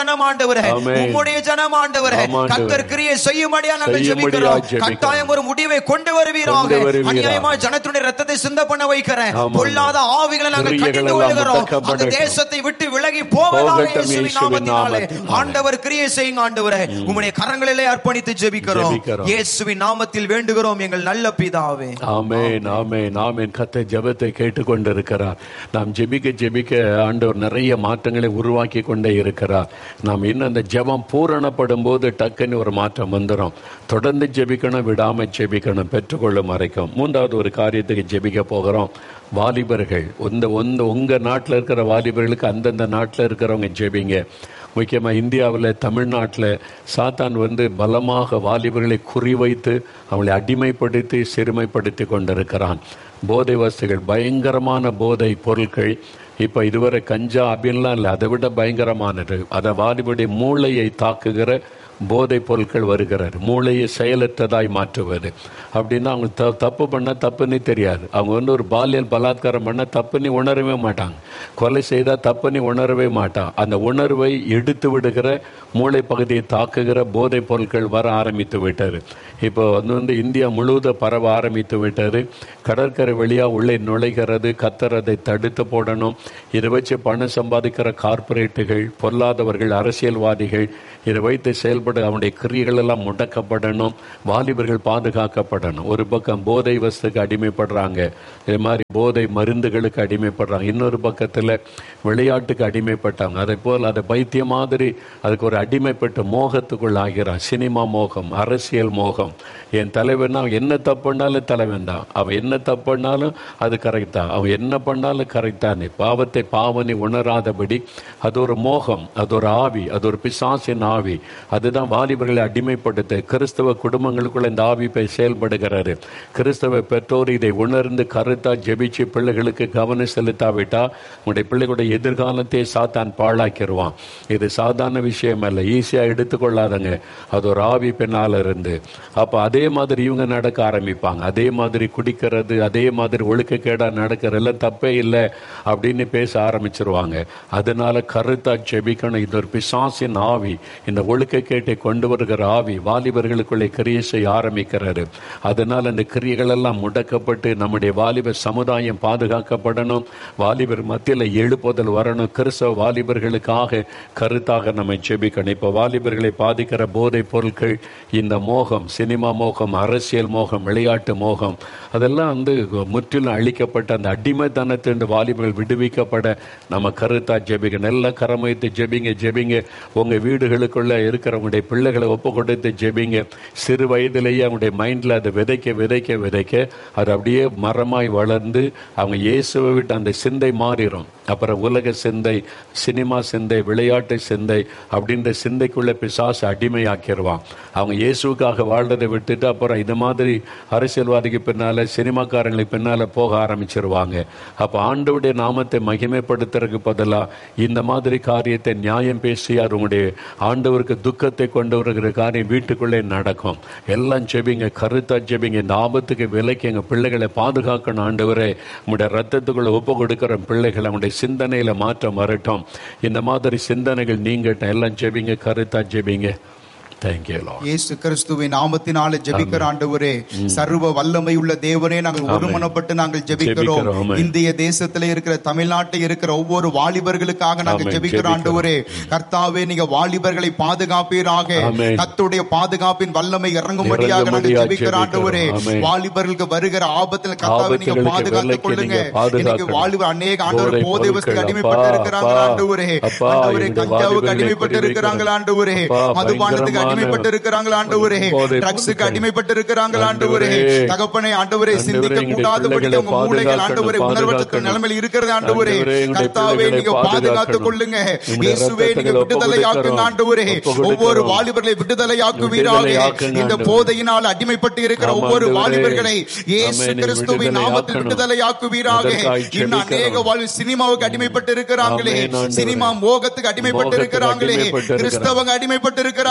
S7: ஜனம் ஆண்டவரே
S1: ஆமென்.
S7: உம்முடைய ஜனம் ஆண்டவரே
S1: ஆமா, ஆண்டவரே.
S7: கர்த்தர் கிரியை செய்யும்படியா நாங்கள்
S1: செய்யும்படியா
S7: ஜெபிக்கிறோம்
S1: ஜெபிக்கிறோம்.
S7: கட்டாயம் ஒரு முடிவை கொண்டு வருவீராக
S1: கொண்டு வருவீராக.
S7: அநியாயமா ஜனத்துடைய ரத்தத்தை சிந்த பண்ண வைக்கிறேன்
S1: ஆமா.
S7: பொல்லாத ஆவிகளை நாங்கள்
S1: கிரியைகள்
S7: கட்டிட்டு
S1: எல்லாம்
S7: விழுகிறோம் அந்த
S1: முடக்கப்படட்டும்.
S7: தேசத்தை விட்டு விலகி போவதாக
S1: போகட்டும்
S7: இயேசுவின்
S1: இயேசுவின்
S7: நாமத்தினாலே
S1: நாமத்தினாலே.
S7: ஆண்டவர் கிரியை செய்யுங்க ஆண்டவரே உம்முடைய கரங்களிலே அர்ப்பணித்து ஜெபிக்கிறோம்
S1: ஜெபிக்கிறோம்.
S7: இயேசுவின் நாமத்தில் வேண்டுகிறோம் எங்கள் நல்ல பிதாவே
S1: ஆமென் ஆமென் ஆமென் கத்த ஜெபத்தை கேட்டுக்கொண்டிருக்கிறார் நாம் ஜெபிக்க ஜெபிக்க ஆண்டவர் நிறைய மாற்றங்களை உருவாக்கி கொண்டே இருக்கிறார் நாம் இன்னும் அந்த ஜெபம் பூரணப்படும் போது டக்குன்னு ஒரு மாற்றம் வந்துடும் தொடர்ந்து ஜெபிக்கணும் விடாம ஜெபிக்கணும் பெற்றுக்கொள்ளும் வரைக்கும் மூன்றாவது ஒரு காரியத்துக்கு ஜெபிக்க போகிறோம் வாலிபர்கள் இந்த உந்த உங்க நாட்டில் இருக்கிற வாலிபர்களுக்கு அந்தந்த நாட்டில் இருக்கிறவங்க ஜெபிங்க முக்கியமாக இந்தியாவில் தமிழ்நாட்டில் சாத்தான் வந்து பலமாக வாலிபர்களை குறிவைத்து அவங்களை அடிமைப்படுத்தி சிறுமைப்படுத்தி கொண்டிருக்கிறான் போதை வஸ்துகள் பயங்கரமான போதை பொருட்கள் இப்போ இதுவரை கஞ்சா அப்படின்லாம் இல்லை அதை விட பயங்கரமானது அதை வாலிபுடைய மூளையை தாக்குகிற போதைப் பொருட்கள் வருகிறார் மூளையை செயலற்றதாய் மாற்றுவது அப்படின்னா அவங்க த தப்பு பண்ணால் தப்புன்னு தெரியாது அவங்க வந்து ஒரு பாலியல் பலாத்காரம் பண்ணால் தப்புன்னு உணரவே மாட்டாங்க கொலை செய்தால் தப்புன்னு உணரவே மாட்டான் அந்த உணர்வை எடுத்து விடுகிற மூளை பகுதியை தாக்குகிற போதைப் பொருட்கள் வர ஆரம்பித்து விட்டார் இப்போ வந்து வந்து இந்தியா முழுவதும் பரவ ஆரம்பித்து விட்டார் கடற்கரை வழியாக உள்ளே நுழைகிறது கத்துறதை தடுத்து போடணும் இதை வச்சு பணம் சம்பாதிக்கிற கார்ப்பரேட்டுகள் பொல்லாதவர்கள் அரசியல்வாதிகள் இதை வைத்து செயல்பட அவனுடைய கிரியைகள் எல்லாம் முடக்கப்படணும் வாலிபர்கள் பாதுகாக்கப்படணும் ஒரு பக்கம் போதை வஸ்துக்கு அடிமைப்படுறாங்க இது மாதிரி போதை மருந்துகளுக்கு அடிமைப்படுறாங்க இன்னொரு பக்கத்தில் விளையாட்டுக்கு அடிமைப்பட்டாங்க அதே போல் அதை பைத்தியம் மாதிரி அதுக்கு ஒரு அடிமைப்பட்ட மோகத்துக்குள் ஆகிறான் சினிமா மோகம் அரசியல் மோகம் என் தலைவன் அவன் என்ன தப்பு பண்ணாலும் தலைவன் தான் அவன் என்ன தப்பு பண்ணாலும் அது கரெக்ட் தான் அவன் என்ன பண்ணாலும் கரெக்ட் தான் பாவத்தை பாவனை உணராதபடி அது ஒரு மோகம் அது ஒரு ஆவி அது ஒரு பிசாசின் ஆவி அதுதான் வாலிபர்களை அடிமைப்படுத்த கிறிஸ்தவ குடும்பங்களுக்குள்ள இந்த ஆவி போய் செயல்படுகிறாரு கிறிஸ்தவ பெற்றோர் இதை உணர்ந்து கருத்தா ஜெபிச்சு பிள்ளைகளுக்கு கவனம் செலுத்தாவிட்டா உங்களுடைய பிள்ளைகளுடைய எதிர்காலத்தை சாத்தான் பாழாக்கிடுவான் இது சாதாரண விஷயம் அல்ல ஈஸியா எடுத்துக்கொள்ளாதங்க அது ஒரு ஆவி பின்னால இருந்து அப்ப அதே மாதிரி இவங்க நடக்க ஆரம்பிப்பாங்க அதே மாதிரி குடிக்கிறது அதே மாதிரி ஒழுக்கக்கேடா நடக்கிற எல்லாம் தப்பே இல்லை அப்படின்னு பேச ஆரம்பிச்சிருவாங்க அதனால கருத்தா ஜெபிக்கணும் இது ஒரு பிசாசின் ஆவி இந்த ஒழுக்கக்கேட்டை கொண்டு வருகிற ஆவி வாலிபர்களுக்குள்ளே கிரியை செய்ய ஆரம்பிக்கிறாரு அதனால அந்த கிரியைகள் எல்லாம் முடக்கப்பட்டு நம்முடைய வாலிப சமுதாயம் பாதுகாக்கப்படணும் வாலிபர் மத்தியில் எழுப்புதல் வரணும் கிறிஸ்தவ வாலிபர்களுக்காக கருத்தாக நம்ம ஜெபிக்கணும் இப்போ வாலிபர்களை பாதிக்கிற போதைப் பொருட்கள் இந்த மோகம் சினிமா மோகம் அரசியல் மோகம் விளையாட்டு மோகம் அதெல்லாம் வந்து முற்றிலும் அழிக்கப்பட்ட அந்த அடிமைத்தனத்தின் வாலிபர்கள் விடுவிக்கப்பட நம்ம கருத்தா ஜெபிக்க நல்ல கரம் வைத்து ஜெபிங்க ஜெபிங்க உங்க வீடுகளுக்குள்ள இருக்கிறவங்களுடைய பிள்ளைகளை ஒப்பு கொடுத்து ஜெபிங்க சிறு வயதிலேயே அவங்களுடைய மைண்ட்ல அதை விதைக்க விதைக்க விதைக்க அது அப்படியே மரமாய் வளர்ந்து அவங்க இயேசுவை விட்டு அந்த சிந்தை மாறிடும் அப்புறம் உலக சிந்தை சினிமா சிந்தை விளையாட்டு சிந்தை அப்படின்ற சிந்தைக்குள்ள பிசாசு அடிமையாக்கிடுவான் அவங்க இயேசுக்காக வாழ்றதை விட்டுட்டு அப்புறம் இந்த மாதிரி அரசியல்வாதிக்கு பின்னால சினிமாக்காரங்களுக்கு பின்னால போக ஆரம்பிச்சிருவாங்க அப்ப ஆண்டவுடைய நாமத்தை மகிமைப்படுத்துறதுக்கு பதிலா இந்த மாதிரி காரியத்தை நியாயம் பேசி அவங்களுடைய ஆண்டவருக்கு துக்கத்தை கொண்டு வருகிற காரியம் வீட்டுக்குள்ளே நடக்கும் எல்லாம் ஜெபிங்க கருத்தா ஜெபிங்க இந்த ஆபத்துக்கு விலைக்கு எங்க பிள்ளைகளை பாதுகாக்கணும் ஆண்டவரே உங்களுடைய ரத்தத்துக்குள்ள ஒப்பு கொடுக்கிற பிள்ளைகளை அவங்களுடைய சிந்தனையில மாற்றம் வரட்டும் இந்த மாதிரி சிந்தனைகள் நீங்கட்டும் எல்லாம் ஜெபிங்க கருத்தா ஜெபிங்க தேங்க்யூ லார்ட்
S8: இயேசு கிறிஸ்துவின் நாமத்தினால ஜெபிக்கிற ஆண்டவரே சர்வ வல்லமை உள்ள தேவனே நாங்கள் ஒருமனப்பட்டு நாங்கள் ஜெபிக்கிறோம்
S1: ஜெபிக்கிறோம், ஆமென்.
S8: இந்திய தேசத்துல இருக்கிற தமிழ்நாட்டில் இருக்கிற ஒவ்வொரு வாலிபர்களுக்காக நாங்கள்
S1: ஆமென்,
S8: ஜெபிக்கிற
S1: ஜெபிக்கிறோம்.
S8: ஆண்டவரே கர்த்தாவே நீங்க வாலிபர்களை பாதுகாப்பீராக
S1: ஆமென்.
S8: கர்த்தருடைய பாதுகாப்பின் வல்லமை இறங்கும்படியாக நாங்கள்
S1: இறங்கும்படியாக
S8: ஜெபிக்கிற ஆண்டவரே
S1: ஜெபிக்கிறோம், ஆமென்.
S8: வாலிபர்களுக்கு வருகிற ஆபத்தில் கர்த்தாவே நீங்க
S1: ஆபத்துகளுக்கு
S8: பாதுகாத்துக்
S1: விலக்கி
S8: கொள்ளுங்க
S1: நீங்க பாதுகாக்கணும்.
S8: இன்னைக்கு வாலிபர் அநேக ஆண்டவர்
S1: போதை
S8: போதை வஸ்துக்கு
S1: பொருட்கள்,
S8: அடிமைப்பட்டு
S1: அப்பா,
S8: இருக்கிறாங்க
S1: அப்பா,
S8: ஆண்டவரே
S1: அப்பா,
S8: ஆண்டவரே
S1: இந்த
S8: கஞ்சாவுக்கு
S1: வாலிபர்களை
S8: அடிமைப்பட்டு
S1: குறி
S8: இருக்கிறாங்க
S1: வைக்கிறோம்.
S8: ஆண்டவரே
S1: அப்பா,
S8: மதுபானத்துக்கு
S1: பயங்கரமான
S8: அடிமைப்பட்டு இருக்கிறாங்க ஆண்டவரே
S1: போதை
S8: ட்ரக்ஸுக்கு
S1: பொருட்கள்.
S8: அடிமைப்பட்டு இருக்கிறாங்க ஆண்டவரே
S1: ஆண்டவரே,
S8: தகப்பனை ஆண்டவரே
S1: ஆண்டவரே,
S8: சிந்திக்க
S1: எங்களுடைய
S8: கூடாதபடி
S1: பிள்ளைகளை
S8: உங்க மூளைகள் ஆண்டவரே
S1: பாதுகாக்கணும்,
S8: உணர்வற்ற
S1: பாதுகாக்கணும்.
S8: நிலைமையில் இருக்கிறது ஆண்டவரே
S1: ஆண்டவரே, எங்களுடைய
S8: கர்த்தாவே
S1: பிள்ளைகளை
S8: நீங்க பாதுகாத்துக்
S1: பாதுகாக்கணும்.
S8: கொள்ளுங்க
S1: உம்முடைய
S8: இயேசுவே நீங்க
S1: ரத்தத்துக்கு ஒப்பு
S8: விடுதலையாக்குங்க
S1: கொடுக்கிறோம்.
S8: ஆண்டவரே
S1: ஒப்பு கொடுக்கிறோம்.
S8: ஒவ்வொரு வாலிபர்களை விடுதலையாக்குவீராக
S1: விடுதலையாக்குங்க
S8: இந்த
S1: ஆண்டவரே.
S8: போதையினால் அடிமைப்பட்டு இருக்கிற
S1: ஆமாம்
S8: ஒவ்வொரு
S1: ஆண்டவரே.
S8: வாலிபர்களை இயேசு
S1: ஆமென்,
S8: கிறிஸ்துவின் நாமத்தில்
S1: விடுதலையாக்கணும்.
S8: விடுதலையாக்குவீராக
S1: அதற்காய்
S8: இன்னும் அநேக
S1: ஜெபிக்கிறோம்.
S8: வாழ்வு சினிமாவுக்கு அடிமைப்பட்டு இருக்கிறாங்களே
S1: ஆமென், ஆண்டவரே.
S8: சினிமா மோகத்துக்கு அடிமைப்பட்டு
S1: மோகத்துக்கு
S8: இருக்கிறாங்களே
S1: அடிமைப்பட்டு இருக்கிறாங்க.
S8: கிறிஸ்தவங்க அடிமைப்பட்டு இருக்கிறாங்க ஆண்டவரே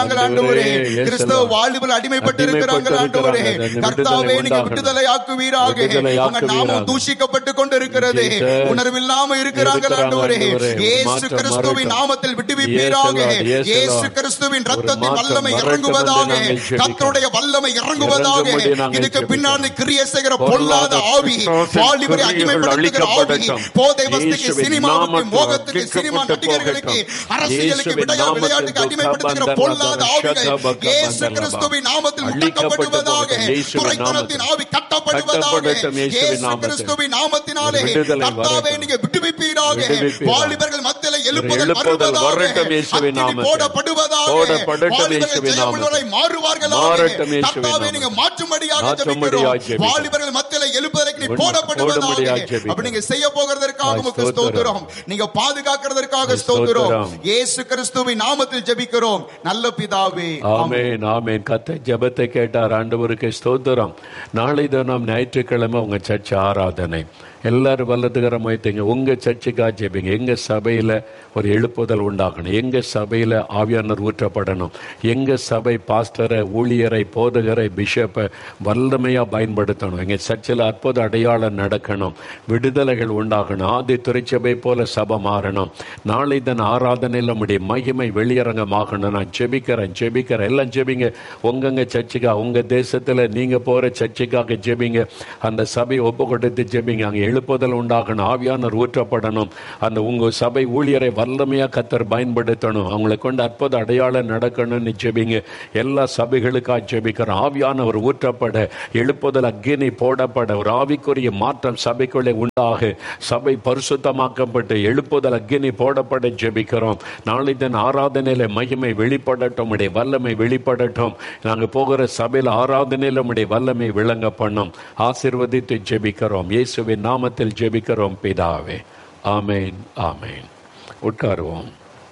S8: ஆண்டவரே
S1: இயேசுவே,
S8: கிறிஸ்தவ வாழ்வில் அடிமைப்பட்டு இருக்கிறாங்க ஆண்டவரே
S1: அடிமைப்பட்டிருக்கிறார்கள்.
S8: கர்த்தாவே நீங்க
S1: விடுதலை
S8: விடுதலை ஆக்குவீராக
S1: விடுதலை
S8: உங்க நாமம்
S1: ஆக்குவீராக.
S8: தூஷிக்கப்பட்டு கொண்டு இருக்கிறது
S1: Jesus.
S8: உணர்வில்லாம இருக்கிறாங்க
S1: இருக்கிறாங்க
S8: ஆண்டவரே
S1: ஆண்டவரே. ஒரு
S8: இயேசு
S1: மாற்றம்
S8: கிறிஸ்துவின்
S1: வரட்டும்.
S8: நாமத்தில் விட்டுவிப்பீராக
S1: Yes, Lord. Yes,
S8: இயேசு
S1: Lord.
S8: கிறிஸ்துவின்
S1: ஒரு
S8: ரத்தத்தின்
S1: மாற்றம்
S8: வல்லமை
S1: வரட்டும்
S8: இறங்குவதாக
S1: என்று நாங்கள் ஜெபிக்கிறோம்.
S8: கர்த்தருடைய வல்லமை இறங்குவதாக
S1: இறங்கும்படி நாங்கள்
S8: இதுக்கு
S1: ஜெபிக்கிறோம்.
S8: பின்னாடி கிரியை செய்கிற
S1: பொல்லாத
S8: பொல்லாத ஆவி
S1: பிசாசின்
S8: வாலிபரை
S1: கிரியைகள்
S8: அடிமைப்படுத்துகிற ஆவி
S1: அழிக்கப்படட்டும்.
S8: போதை வஸ்துக்கு
S1: இயேசுவின்
S8: சினிமாவுக்கு
S1: நாமத்தில்
S8: மோகத்துக்கு சினிமா
S1: அழிக்கப்பட்டு
S8: நடிகர்களுக்கு
S1: போகட்டும்.
S8: அரசியலுக்கு
S1: இயேசுவின்
S8: விளையா-
S1: நாமத்தில்
S8: விளையாட்டுக்கு அடிமைப்படுத்துகிற
S1: துக்கபந்தன
S8: பொல்லாத ஆவிகள்
S1: ரஷகபகபந்தன
S8: இயேசு கிறிஸ்துவின் நாமத்தில்
S1: அழிக்கப்பட்டு
S8: முடக்கப்படுவதாக
S1: போகட்டும். இயேசுவின்
S8: துரைத்தனத்தின் ஆவி கட்டப்படுவதாக
S1: கட்டப்படட்டும் இயேசுவின்
S8: இயேசு
S1: நாமத்தில்.
S8: கிறிஸ்துவின் நாமத்தினாலே
S1: ஒரு விடுதலை
S8: கர்த்தாவே
S1: வரட்டும்.
S8: நீங்க விடுவிப்பீராக
S1: விடுவிப்பீராக.
S8: வாலிபர்கள் மத்தியில எழுப்புதல்
S1: எழுப்புதல்
S8: வருவதாக
S1: வரட்டும் இயேசுவின்
S8: அக்கினி
S1: நாமத்தில்.
S8: போடப்படுவதாக
S1: போடப்படட்டும்
S8: வாலிபர்கள்
S1: இயேசுவின்
S8: ஜெயமுள்ளவரை
S1: நாமத்தில்.
S8: மாறுவார்களாக
S1: மாறட்டும் இயேசுவின்
S8: கர்த்தாவே
S1: நாமத்தில்.
S8: நீங்க மாற்றும்படியாக
S1: மாற்றும்படியாக
S8: ஜெபிக்கிறோம்
S1: ஜெபிக்கிறோம்.
S8: வாலிபர்கள் மத்தியில எழுப்புதலுக்கு நீ
S1: உண்மை-
S8: போடப்படுவதாக
S1: போடும்படியாக ஜெபிக்கிறோம்.
S8: அப்ப நீங்க செய்ய போகிறதற்காக
S1: ஆ,
S8: உமக்கு
S1: ஸ்தோத்திரம்.
S8: ஸ்தோத்திரம் நீங்க பாதுகாக்கிறதற்காக
S1: ஸ்தோத்திரம்.
S8: ஸ்தோத்திரம் இயேசு கிறிஸ்துவின் நாமத்தில் ஜெபிக்கிறோம் நல்ல பிதாவே
S1: ஆமென் ஆமென் கத்த ஜெபத்தை கேட்டார் ஆண்டவருக்கு ஸ்தோத்திரம் நாளை தினம் ஞாயிற்றுக்கிழமை உங்க சர்ச் ஆராதனை எல்லாரும் வல்லதுகரம் வைத்தீங்க உங்க சர்ச்சுக்காக ஜெபிங்க எங்க சபையில ஒரு எழுப்புதல் உண்டாகணும் எங்க சபையில ஆவியானவர் ஊற்றப்படணும் எங்க சபை பாஸ்டரை ஊழியரை போதகரை பிஷப்பை வல்லமையா பயன்படுத்தணும் எங்க சர்ச்சில் அற்புத அடையாளம் நடக்கணும் விடுதலைகள் உண்டாகணும் ஆதி திருச்சபை போல சபை மாறணும் நாளை தின ஆராதனையில் நம்முடைய மகிமை வெளியரங்கமாகணும் நான் ஜெபிக்கிறேன் ஜெபிக்கிறேன் எல்லாம் ஜெபிங்க உங்கங்க சர்ச்சுக்கா உங்க தேசத்துல நீங்க போற சர்ச்சுக்காக ஜெபிங்க அந்த சபை ஒப்பு கொடுத்து ஜெபிங்க அங்க எழுப்புதல் உண்டாகணும் ஆவியானவர் ஊற்றப்படணும் அந்த உங்க சபை ஊழியரை வல்லமையா கத்தர் பயன்படுத்தணும் அவங்களை கொண்டு அற்புத அடையாளம் நடக்கணும்னு ஜெபிங்க எல்லா சபைகளுக்காக ஜெபிக்கிறோம் ஆவியானவர் ஊற்றப்பட எழுப்புதல் அக்கினி போடப்பட ஒரு ஆவிக்குரிய மாற்றம் சபைக்குள்ளே உண்டாக சபை பரிசுத்தமாக்கப்பட்டு எழுப்புதல் அக்கினி போடப்பட ஜெபிக்கிறோம் நாளை தின ஆராதனையில மகிமை வெளிப்படட்டும் உடைய வல்லமை வெளிப்படட்டும் நாங்க போகிற சபையில் ஆராதனையில உடைய வல்லமை விளங்க பண்ணும் ஆசிர்வதித்து ஜெபிக்கிறோம் இயேசுவின் நாமத்தில் ஜெபிக்கிறோம் பிதாவே ஆமேன் ஆமேன் உட்காருவோம்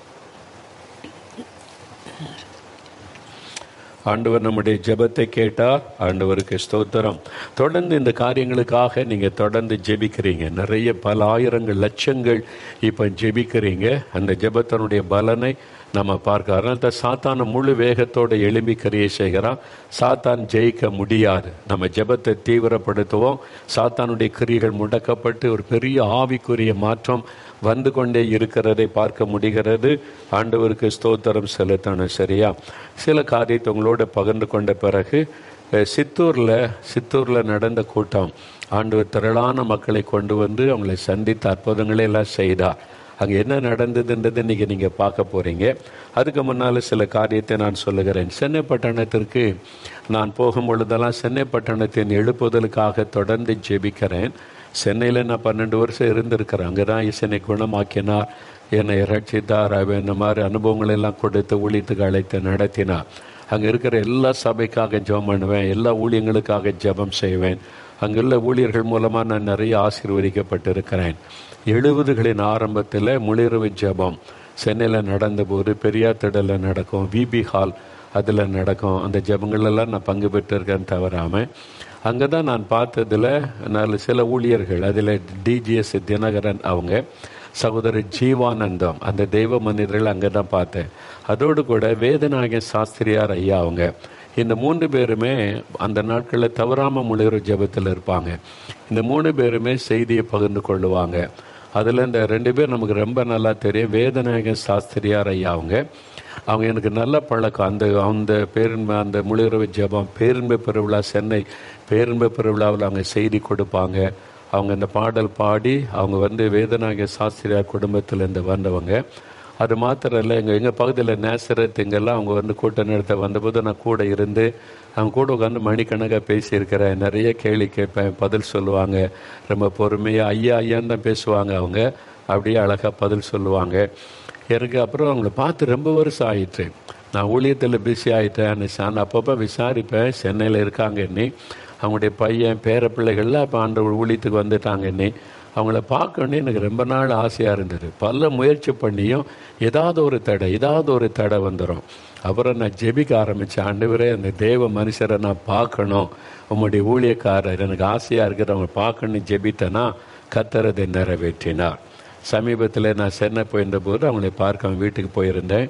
S1: ஆண்டவர் நம்முடைய ஜெபத்தை கேட்டார் ஆண்டவருக்கு ஸ்தோத்திரம் தொடர்ந்து இந்த காரியங்களுக்காக நீங்க தொடர்ந்து ஜெபிக்கிறீங்க நிறைய பல ஆயிரங்கள் லட்சங்கள் இப்ப ஜெபிக்கிறீங்க அந்த ஜெபத்தினுடைய பலனை நம்ம பார்க்க அதனால சாத்தான முழு வேகத்தோட எழும்பி கிரியை செய்கிறான் சாத்தான் ஜெயிக்க முடியாது நம்ம ஜெபத்தை தீவிரப்படுத்துவோம் சாத்தானுடைய கிரியைகள் முடக்கப்பட்டு ஒரு பெரிய ஆவிக்குரிய மாற்றம் வந்து கொண்டே இருக்கிறதை பார்க்க முடிகிறது ஆண்டவருக்கு ஸ்தோத்திரம் செலுத்தணும் சரியா சில காரியத்தை உங்களோட பகிர்ந்து கொண்ட பிறகு அஹ், சித்தூர்ல சித்தூர்ல நடந்த கூட்டம் ஆண்டவர் திரளான மக்களை கொண்டு வந்து அவங்களை சந்தித்த அற்புதங்களை எல்லாம் செய்தார் அங்கே என்ன நடந்ததுன்றது இன்னைக்கு நீங்கள் பார்க்க போகிறீங்க அதுக்கு முன்னால் சில காரியத்தை நான் சொல்லுகிறேன் சென்னை பட்டணத்திற்கு நான் போகும் பொழுதெல்லாம் சென்னை பட்டணத்தின் எழுப்புதலுக்காக தொடர்ந்து ஜெபிக்கிறேன் சென்னையில் நான் பன்னெண்டு வருஷம் இருந்திருக்கிறேன் அங்கே தான் இசனை குணமாக்கினார் என்னை ரட்சித்தார் அவன் இந்த மாதிரி அனுபவங்களை எல்லாம் கொடுத்து ஊழியத்துக்கு அழைத்து நடத்தினார் அங்கே இருக்கிற எல்லா சபைக்காக ஜெபம் பண்ணுவேன் எல்லா ஊழியங்களுக்காக ஜெபம் செய்வேன் அங்குள்ள ஊழியர்கள் மூலமாக நான் நிறைய ஆசீர்வதிக்கப்பட்டிருக்கிறேன் எழுபதுகளின் ஆரம்பத்தில் முளிரவு ஜெபம் சென்னையில் நடந்தபோது பெரியார் திடலில் நடக்கும் விபி ஹால் அதில் நடக்கும் அந்த ஜெபங்களெல்லாம் நான் பங்கு பெற்றிருக்கேன் தவறாமல் அங்கே தான் நான் பார்த்ததில் நல்ல சில ஊழியர்கள் அதில் டிஜிஎஸ் தினகரன் அவங்க சகோதரர் ஜீவானந்தம் அந்த தெய்வ மனிதர்கள் அங்கே தான் பார்த்தேன் அதோடு கூட வேதநாயகன் சாஸ்திரியார் ஐயா அவங்க இந்த மூன்று பேருமே அந்த நாட்களில் தவறாம முழுகிற ஜெபத்தில் இருப்பாங்க இந்த மூணு பேருமே செய்தியை பகிர்ந்து கொள்ளுவாங்க அதில் இந்த ரெண்டு பேர் நமக்கு ரொம்ப நல்லா தெரியும் வேதநாயகன் சாஸ்திரியார் ஐயா அவங்க அவங்க எனக்கு நல்ல பழக்கம் அந்த அந்த பேரின்ப அந்த முழுகிறவு ஜெபம் பேரின்பு பெருவிழா சென்னை பேரின்பு பெருவிழாவில் அவங்க செய்தி கொடுப்பாங்க அவங்க இந்த பாடல் பாடி அவங்க வந்து வேதநாயக சாஸ்திரியார் குடும்பத்திலேருந்து வந்தவங்க அது மாத்திரம் இல்லை எங்கள் எங்கள் பகுதியில் நேசரத் இங்கெல்லாம் அவங்க வந்து கூட்ட நடத்த வந்தபோது நான் கூட இருந்து அவங்க கூட உட்காந்து மணிக்கணக்காக பேசியிருக்கிறேன் நிறைய கேள்வி கேட்பேன் பதில் சொல்லுவாங்க ரொம்ப பொறுமையாக ஐயா ஐயான்னு தான் பேசுவாங்க அவங்க அப்படியே அழகாக பதில் சொல்லுவாங்க எனக்கு அப்புறம் அவங்கள பார்த்து ரொம்ப வருஷம் ஆயிற்று நான் ஊழியத்தில் பிஸி ஆகிட்டேன் நான் அப்பப்போ விசாரிப்பேன் சென்னையில் இருக்காங்க இன்னி அவங்களுடைய பையன் பேர பிள்ளைகள்லாம் இப்போ ஆண்டு ஊழியத்துக்கு வந்துட்டாங்க இன்னி அவங்கள பார்க்கணுன்னு எனக்கு ரொம்ப நாள் ஆசையாக இருந்தது பல முயற்சி பண்ணியும் ஏதாவது ஒரு தடை ஏதாவது ஒரு தடை வந்துடும் அப்புறம் நான் ஜெபிக்க ஆரம்பித்தேன் ஆண்டவரே அந்த தேவ மனுஷரை நான் பார்க்கணும் உம்முடைய ஊழியக்காரர் எனக்கு ஆசையாக இருக்கிறவங்க பார்க்கணும்னு ஜெபித்தேன்னா கத்தரதை நிறைவேற்றினார் சமீபத்தில் நான் சென்னை போயிருந்த போது அவங்களை பார்க்க அவங்க வீட்டுக்கு போயிருந்தேன்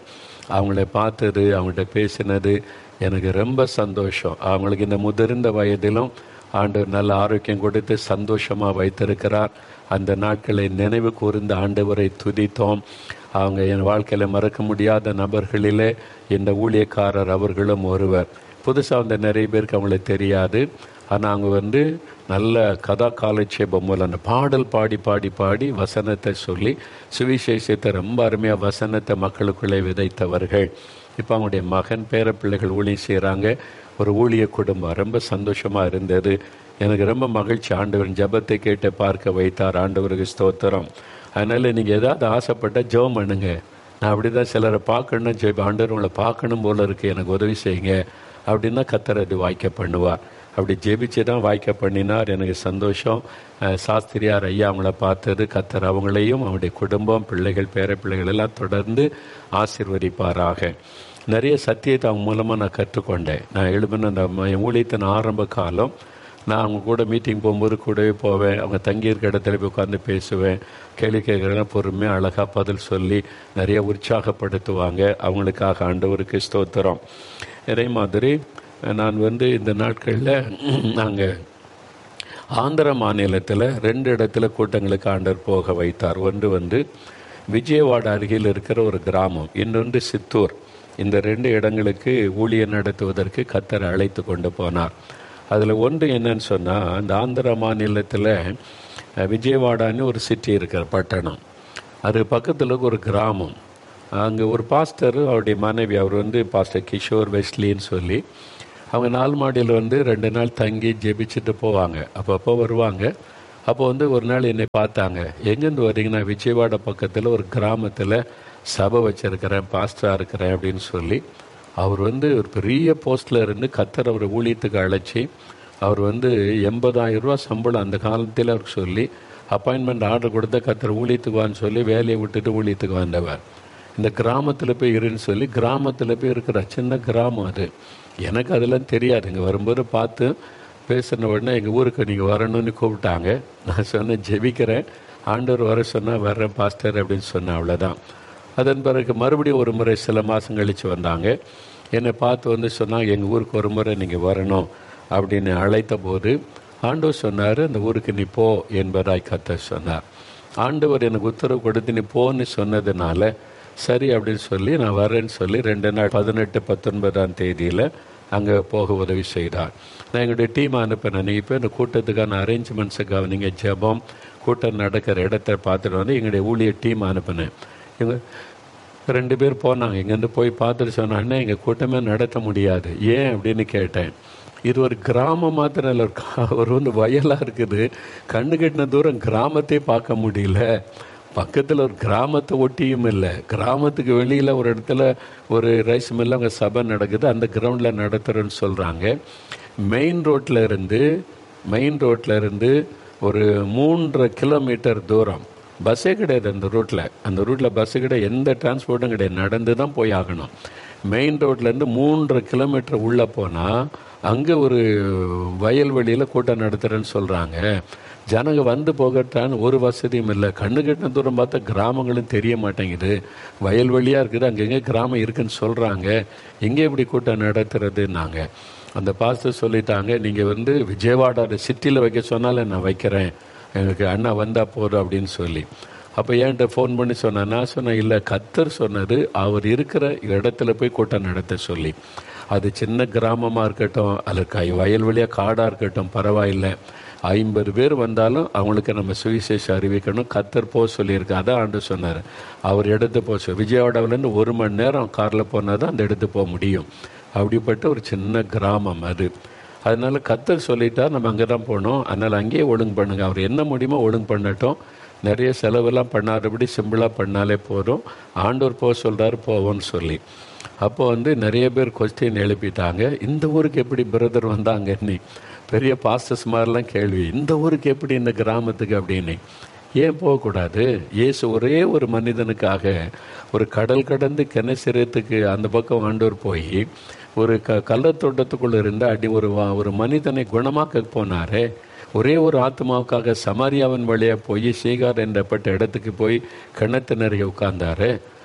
S1: அவங்கள பார்த்தது அவங்கள்ட்ட பேசினது எனக்கு ரொம்ப சந்தோஷம் அவங்களுக்கு இந்த முதிர்ந்த வயதிலும் ஆண்டவர் நல்ல ஆரோக்கியம் கொடுத்து சந்தோஷமாக வைத்திருக்கிறார் அந்த நாட்களை நினைவு கூர்ந்த ஆண்டவரை துதித்தோம் அவங்க என் வாழ்க்கையில் மறக்க முடியாத நபர்களிலே இந்த ஊழியக்காரர் அவர்களும் ஒருவர் புதுசாக வந்த நிறைய பேருக்கு அவங்களுக்கு தெரியாது ஆனால் அவங்க வந்து நல்ல கதா காலட்சேபம் மூலம் அந்த பாடல் பாடி பாடி பாடி வசனத்தை சொல்லி சுவிசேஷத்தை ரொம்ப அருமையாக வசனத்தை மக்களுக்குள்ளே விதைத்தவர்கள் இப்போ அவங்களுடைய மகன் பேர பிள்ளைகள் ஊழியம் செய்கிறாங்க ஒரு ஊழிய குடும்பம் ரொம்ப சந்தோஷமாக இருந்தது எனக்கு ரொம்ப மகிழ்ச்சி ஆண்டவர் ஜெபத்தை கேட்டு பார்க்க வைத்தார் ஆண்டவருக்கு ஸ்தோத்திரம் அதனால் நீங்கள் ஏதாவது ஆசைப்பட்ட ஜெபம் பண்ணுங்க நான் அப்படி தான் சிலரை பார்க்கணும் ஜெப ஆண்டவர் உங்களை பார்க்கணும் போல இருக்குது எனக்கு உதவி செய்யுங்க அப்படின்னா கத்தர் அது வாய்க்க பண்ணுவார் அப்படி ஜெபிச்சு தான் வாய்க்க பண்ணினார் எனக்கு சந்தோஷம் அஹ் சாஸ்திரியார் ஐயா அவங்கள பார்த்தது கத்தர் அவங்களையும் அவங்களுடைய குடும்பம் பிள்ளைகள் பேர பிள்ளைகள் எல்லாம் தொடர்ந்து ஆசீர்வதிப்பாராக நிறைய சத்தியத்தை அவங்க மூலமாக நான் கற்றுக்கொண்டேன் நான் எழுப்பின அந்த ம- என் ஊழியத்தின் ஆரம்ப காலம் நான் அவங்க கூட மீட்டிங் போகும்போது கூடவே போவேன் அவங்க தங்கியிருக்க இடத்துல போய் உட்காந்து பேசுவேன் கேள்வி கேட்குறேன் பொறுமையாக அழகாக பதில் சொல்லி நிறைய உற்சாகப்படுத்துவாங்க அவங்களுக்காக ஆண்டவருக்கு ஸ்தோத்திரம் இதே மாதிரி நான் வந்து இந்த நாட்களில் நாங்கள் ஆந்திர மாநிலத்தில் ரெண்டு இடத்துல கூட்டங்களுக்கு ஆண்டவர் போக வைத்தார் ஒன்று வந்து விஜயவாடா அருகில் இருக்கிற ஒரு கிராமம் இன்னொன்று சித்தூர் இந்த ரெண்டு இடங்களுக்கு ஊழியர் நடத்துவதற்கு கத்தர் அழைத்து கொண்டு போனார் அதில் ஒன்று என்னன்னு சொன்னால் அந்த ஆந்திர மாநிலத்தில் அஹ், விஜயவாடான்னு ஒரு சிட்டி இருக்கிற பட்டணம் அது பக்கத்தில் ஒரு கிராமம் அங்கே ஒரு பாஸ்டர் அவருடைய மனைவி அவர் வந்து பாஸ்டர் கிஷோர் வெஸ்லின்னு சொல்லி அவங்க நாலு மாடியில் வந்து ரெண்டு நாள் தங்கி ஜெபிச்சுட்டு போவாங்க அப்பப்போ வருவாங்க அப்போ வந்து ஒரு நாள் என்னை பார்த்தாங்க எங்கேருந்து வரீங்க நான் விஜயவாடா பக்கத்தில் ஒரு கிராமத்தில் சபை வச்சிருக்கிறேன் பாஸ்டராக இருக்கிறேன் அப்படின்னு சொல்லி அவர் வந்து ஒரு பெரிய போஸ்டில் இருந்து கத்தர் அவர் ஊழியத்துக்கு அழைச்சி அவர் வந்து எண்பதாயிரம் ரூபா சம்பளம் அந்த காலத்தில் அவருக்கு சொல்லி அப்பாயின்மெண்ட் ஆர்டர் கொடுத்த கத்தர் ஊழியத்துக்கு வான்னு சொல்லி வேலையை விட்டுட்டு ஊழியத்துக்கு வந்தவர் இந்த கிராமத்தில் போய் இருன்னு சொல்லி கிராமத்தில் போய் இருக்கிற சின்ன கிராமம் அது எனக்கு அதெல்லாம் தெரியாது இங்கே வரும்போது பார்த்து பேசின உடனே எங்கள் ஊருக்கு நீங்கள் வரணும்னு கூப்பிட்டாங்க நான் சொன்னேன் ஜெபிக்கிறேன் ஆண்டவர் வர சொன்னால் வர்றேன் பாஸ்டர் அப்படின்னு சொன்னேன் அவ்வளோதான் அதன் பிறகு மறுபடியும் ஒரு முறை சில மாதம் கழித்து வந்தாங்க என்னை பார்த்து வந்து சொன்னாங்க எங்கள் ஊருக்கு ஒரு முறை நீங்கள் வரணும் அப்படின்னு அழைத்த போது ஆண்டவர் சொன்னார் அந்த ஊருக்கு நீ போ என்பதாய் கத்த சொன்னார் ஆண்டவர் எனக்கு உத்தரவு கொடுத்து நீ போன்னு சொன்னதுனால சரி அப்படின்னு சொல்லி நான் வரேன்னு சொல்லி ரெண்டு நாள் பதினெட்டு பத்தொன்பதாம் தேதியில் அங்கே போக உதவி செய்தார் நான் எங்களுடைய டீம் அனுப்பினேன் நீங்கள் இப்போ இந்த கூட்டத்துக்கான அரேஞ்ச்மெண்ட்ஸை கவனிங்க ஜெபம் கூட்டம் நடக்கிற இடத்த பார்த்துட்டு வந்து எங்களுடைய ஊழியர் டீம் அனுப்பினேன் இவங்க ரெண்டு பேர் போனாங்க இங்கேருந்து போய் பார்த்துட்டு சொன்னாங்கன்னா எங்கள் கூட்டமே நடத்த முடியாது ஏன் அப்படின்னு கேட்டேன் இது ஒரு கிராமம் மாத்திரம் இல்லை ஒரு கா- ஒரு வந்து வயலாக இருக்குது கண்ணு கட்டின தூரம் கிராமத்தையே பார்க்க முடியல பக்கத்தில் ஒரு கிராமத்தை ஒட்டியும் இல்லை கிராமத்துக்கு வெளியில் ஒரு இடத்துல ஒரு ரைஸ் மில்ல அங்கே சபை நடக்குது அந்த கிரவுண்டில் நடத்துகிறேன்னு சொல்கிறாங்க மெயின் ரோட்டில் இருந்து மெயின் ரோட்டில் இருந்து ஒரு மூன்றரை கிலோமீட்டர் தூரம் பஸ்ஸே கிடையாது அந்த ரூட்டில் அந்த ரூட்டில் பஸ்ஸு கிடையாது எந்த டிரான்ஸ்போர்ட்டும் கிடையாது நடந்து தான் போய் ஆகணும் மெயின் ரோட்லேருந்து மூன்றரை கிலோமீட்டர் உள்ளே போனால் அங்கே ஒரு வயல்வெளியில் கூட்டம் நடத்துகிறேன்னு சொல்கிறாங்க ஜனங்க வந்து போகட்டான்னு ஒரு வசதியும் இல்லை கண்ணு கட்டின தூரம் பார்த்தா கிராமங்களும் தெரிய மாட்டேங்குது வயல்வெளியாக இருக்குது அங்கங்கே கிராமம் இருக்குன்னு சொல்கிறாங்க எங்கே இப்படி கூட்டம் நடத்துறதுன்னாங்க அந்த பாஸ்டர் சொல்லிட்டாங்க நீங்கள் வந்து விஜயவாடா சிட்டியில் வைக்க சொன்னாலும் நான் வைக்கிறேன் எனக்கு அண்ணா வந்தால் போதும் அப்படின்னு சொல்லி அப்போ என்கிட்ட ஃபோன் பண்ணி சொன்னேன் நான் சொன்னேன் இல்லை கத்தர் சொன்னது அவர் இருக்கிற இடத்துல போய் கூட்டம் நடத்த சொல்லி அது சின்ன கிராமமாக இருக்கட்டும் அல்லது கை வயல்வெளியாக காடாக இருக்கட்டும் பரவாயில்லை ஐம்பது பேர் வந்தாலும் அவங்களுக்கு நம்ம சுவிசேஷம் அறிவிக்கணும் கத்தர் போக சொல்லியிருக்கு அதான் ஆண்டு சொன்னார் அவர் எடுத்து போக சொல்லி விஜயவாடாவிலேருந்து ஒரு மணி நேரம் காரில் போனால் தான் அந்த எடுத்து போக முடியும் அப்படிப்பட்ட ஒரு சின்ன கிராமம் அது அதனால கத்தர் சொல்லிட்டா நம்ம அங்கே தான் போகணும் அதனால் அங்கேயே ஒழுங்கு பண்ணுங்க அவர் என்ன முடியுமோ ஒழுங்கு பண்ணட்டும் நிறைய செலவெல்லாம் பண்ணாதபடி சிம்பிளாக பண்ணாலே போதும் ஆண்டவர் போக சொல்கிறாரு போவோம்னு சொல்லி அப்போ வந்து நிறைய பேர் கொஸ்டின் எழுப்பிட்டாங்க இந்த ஊருக்கு எப்படி பிரதர் வந்தாங்க நீ பெரிய பாஸ்டர்ஸ் மாதிரிலாம் கேள்வி இந்த ஊருக்கு எப்படி இந்த கிராமத்துக்கு அப்படின்னு ஏன் போகக்கூடாது இயேசு ஒரே ஒரு மனிதனுக்காக ஒரு கடல் கடந்து கிணசிரத்துக்கு அந்த பக்கம் ஆண்டவர் போய் ஒரு க கள்ளத்தோட்டத்துக்குள்ள இருந்த அடி ஒரு வா- ஒரு மனிதனை குணமாக்க போனாரே ஒரே ஒரு ஆத்மாவுக்காக சமாரியாவின் வழியாக போய் சீகார் என்றப்பட்ட இடத்துக்கு போய் கிணத்து நிறைய உட்கார்ந்தாரு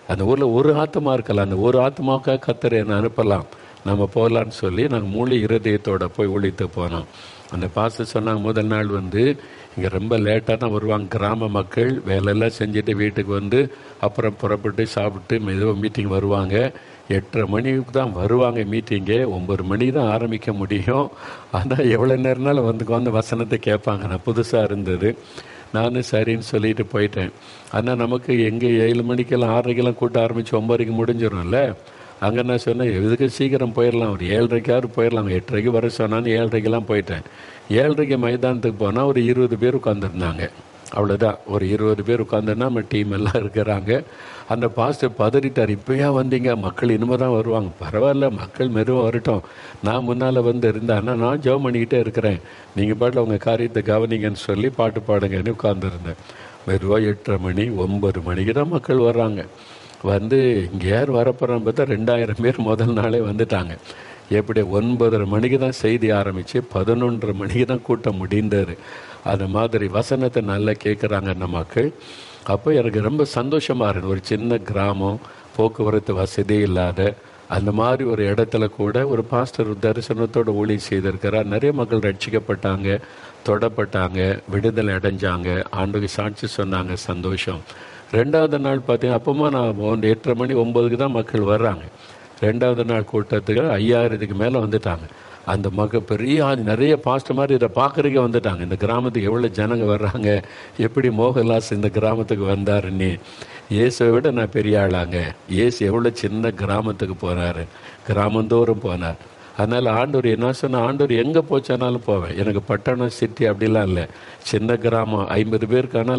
S1: அந்த ஊரில் ஒரு ஆத்மா இருக்கலாம் அந்த ஒரு ஆத்மாவுக்காக கத்தரை என்னை அனுப்பலாம் நம்ம போகலான்னு சொல்லி நாங்கள் மூளை இருதயத்தோட போய் ஒழித்து போனோம் அந்த பாஸ்டர் சொன்னாங்க முதல் நாள் வந்து இங்கே ரொம்ப லேட்டாக தான் வருவாங்க கிராம மக்கள் வேலையெல்லாம் செஞ்சுட்டு வீட்டுக்கு வந்து அப்புறம் புறப்பட்டு சாப்பிட்டு மெதுவாக மீட்டிங் வருவாங்க எட்டரை மணிக்கு தான் வருவாங்க மீட்டிங்கே ஒம்பது மணி தான் ஆரம்பிக்க முடியும் ஆனால் எவ்வளோ நேரம்னாலும் வந்து வந்து வசனத்தை கேட்பாங்க நான் புதுசாக இருந்தது நானும் சரின்னு சொல்லிட்டு போயிட்டேன் ஆனால் நமக்கு எங்கே ஏழு மணிக்கெல்லாம் ஆறரைக்கெல்லாம் கூட்ட ஆரம்பித்து ஒம்பதுக்கு முடிஞ்சிடும்ல அங்கே நான் சொன்னேன் எதுக்கு சீக்கிரம் போயிடலாம் ஒரு ஏழரைக்காவது போயிடலாம் எட்டரைக்கு வர சொன்னான்னு ஏழரைக்கெல்லாம் போயிட்டேன் ஏழரைக்கு மைதானத்துக்கு போனால் ஒரு இருபது பேர் உட்காந்துருந்தாங்க அவ்வளோதான் ஒரு இருபது பேர் உட்காந்துன்னா நம்ம டீம் எல்லாம் இருக்கிறாங்க அந்த பாஸ்டர் பதறிட்டார் இப்போயா வந்தீங்க மக்கள் இனிமே தான் வருவாங்க பரவாயில்ல மக்கள் மெதுவாக வரட்டும் நான் முன்னால் வந்து இருந்தேன்னா நான் ஜெபம் பண்ணிக்கிட்டே இருக்கிறேன் நீங்கள் பாட்டில் உங்கள் காரியத்தை கவனிங்கன்னு சொல்லி பாட்டு பாடுங்கன்னு உட்காந்துருந்தேன் மெதுவாக எட்டரை மணி ஒன்பது மணிக்கு தான் மக்கள் வர்றாங்க வந்து இங்கே யார் வரப்போகிறான்னு பார்த்தா ரெண்டாயிரம் பேர் முதல் நாளே வந்துட்டாங்க எப்படி ஒன்பதரை மணிக்கு தான் செய்தி ஆரம்பித்து பதினொன்றரை மணிக்கு தான் கூட்டம் முடிந்தார் அது மாதிரி வசனத்தை நல்லா கேட்குறாங்க அந்த மக்கள் அப்போ எனக்கு ரொம்ப சந்தோஷமாக இருந்தது ஒரு சின்ன கிராமம் போக்குவரத்து வசதி இல்லாத அந்த மாதிரி ஒரு இடத்துல கூட ஒரு பாஸ்டர் தரிசனத்தோட ஊழி செய்திருக்கிறார் நிறைய மக்கள் ரட்சிக்கப்பட்டாங்க தொடப்பட்டாங்க விடுதலை அடைஞ்சாங்க ஆண்டுக்கு சாட்சி சொன்னாங்க சந்தோஷம் ரெண்டாவது நாள் பார்த்தீங்கன்னா அப்பமா நான் ஒன்று எட்டரை மணி ஒம்பதுக்கு தான் மக்கள் வர்றாங்க ரெண்டாவது நாள் கூட்டத்துக்கு ஐயாயிரத்துக்கு மேலே வந்துட்டாங்க அந்த மக பெரிய ஆள் நிறைய பாஸ்ட் மாதிரி இதை பார்க்குறதுக்கே வந்துட்டாங்க இந்த கிராமத்துக்கு எவ்வளோ ஜனங்க வர்றாங்க எப்படி மோகன்லாஸ் இந்த கிராமத்துக்கு வந்தாருன்னு இயேசுவை விட நான் பெரிய ஆளாங்க இயேசு எவ்வளோ சின்ன கிராமத்துக்கு போனார் கிராமந்தோறும் போனார் அதனால் ஆண்டவர் என்ன சொன்ன ஆண்டவர் எங்கே போச்சானாலும் போவேன் எனக்கு பட்டணம் சிட்டி அப்படிலாம் இல்லை சின்ன கிராமம் ஐம்பது பேருக்கானால்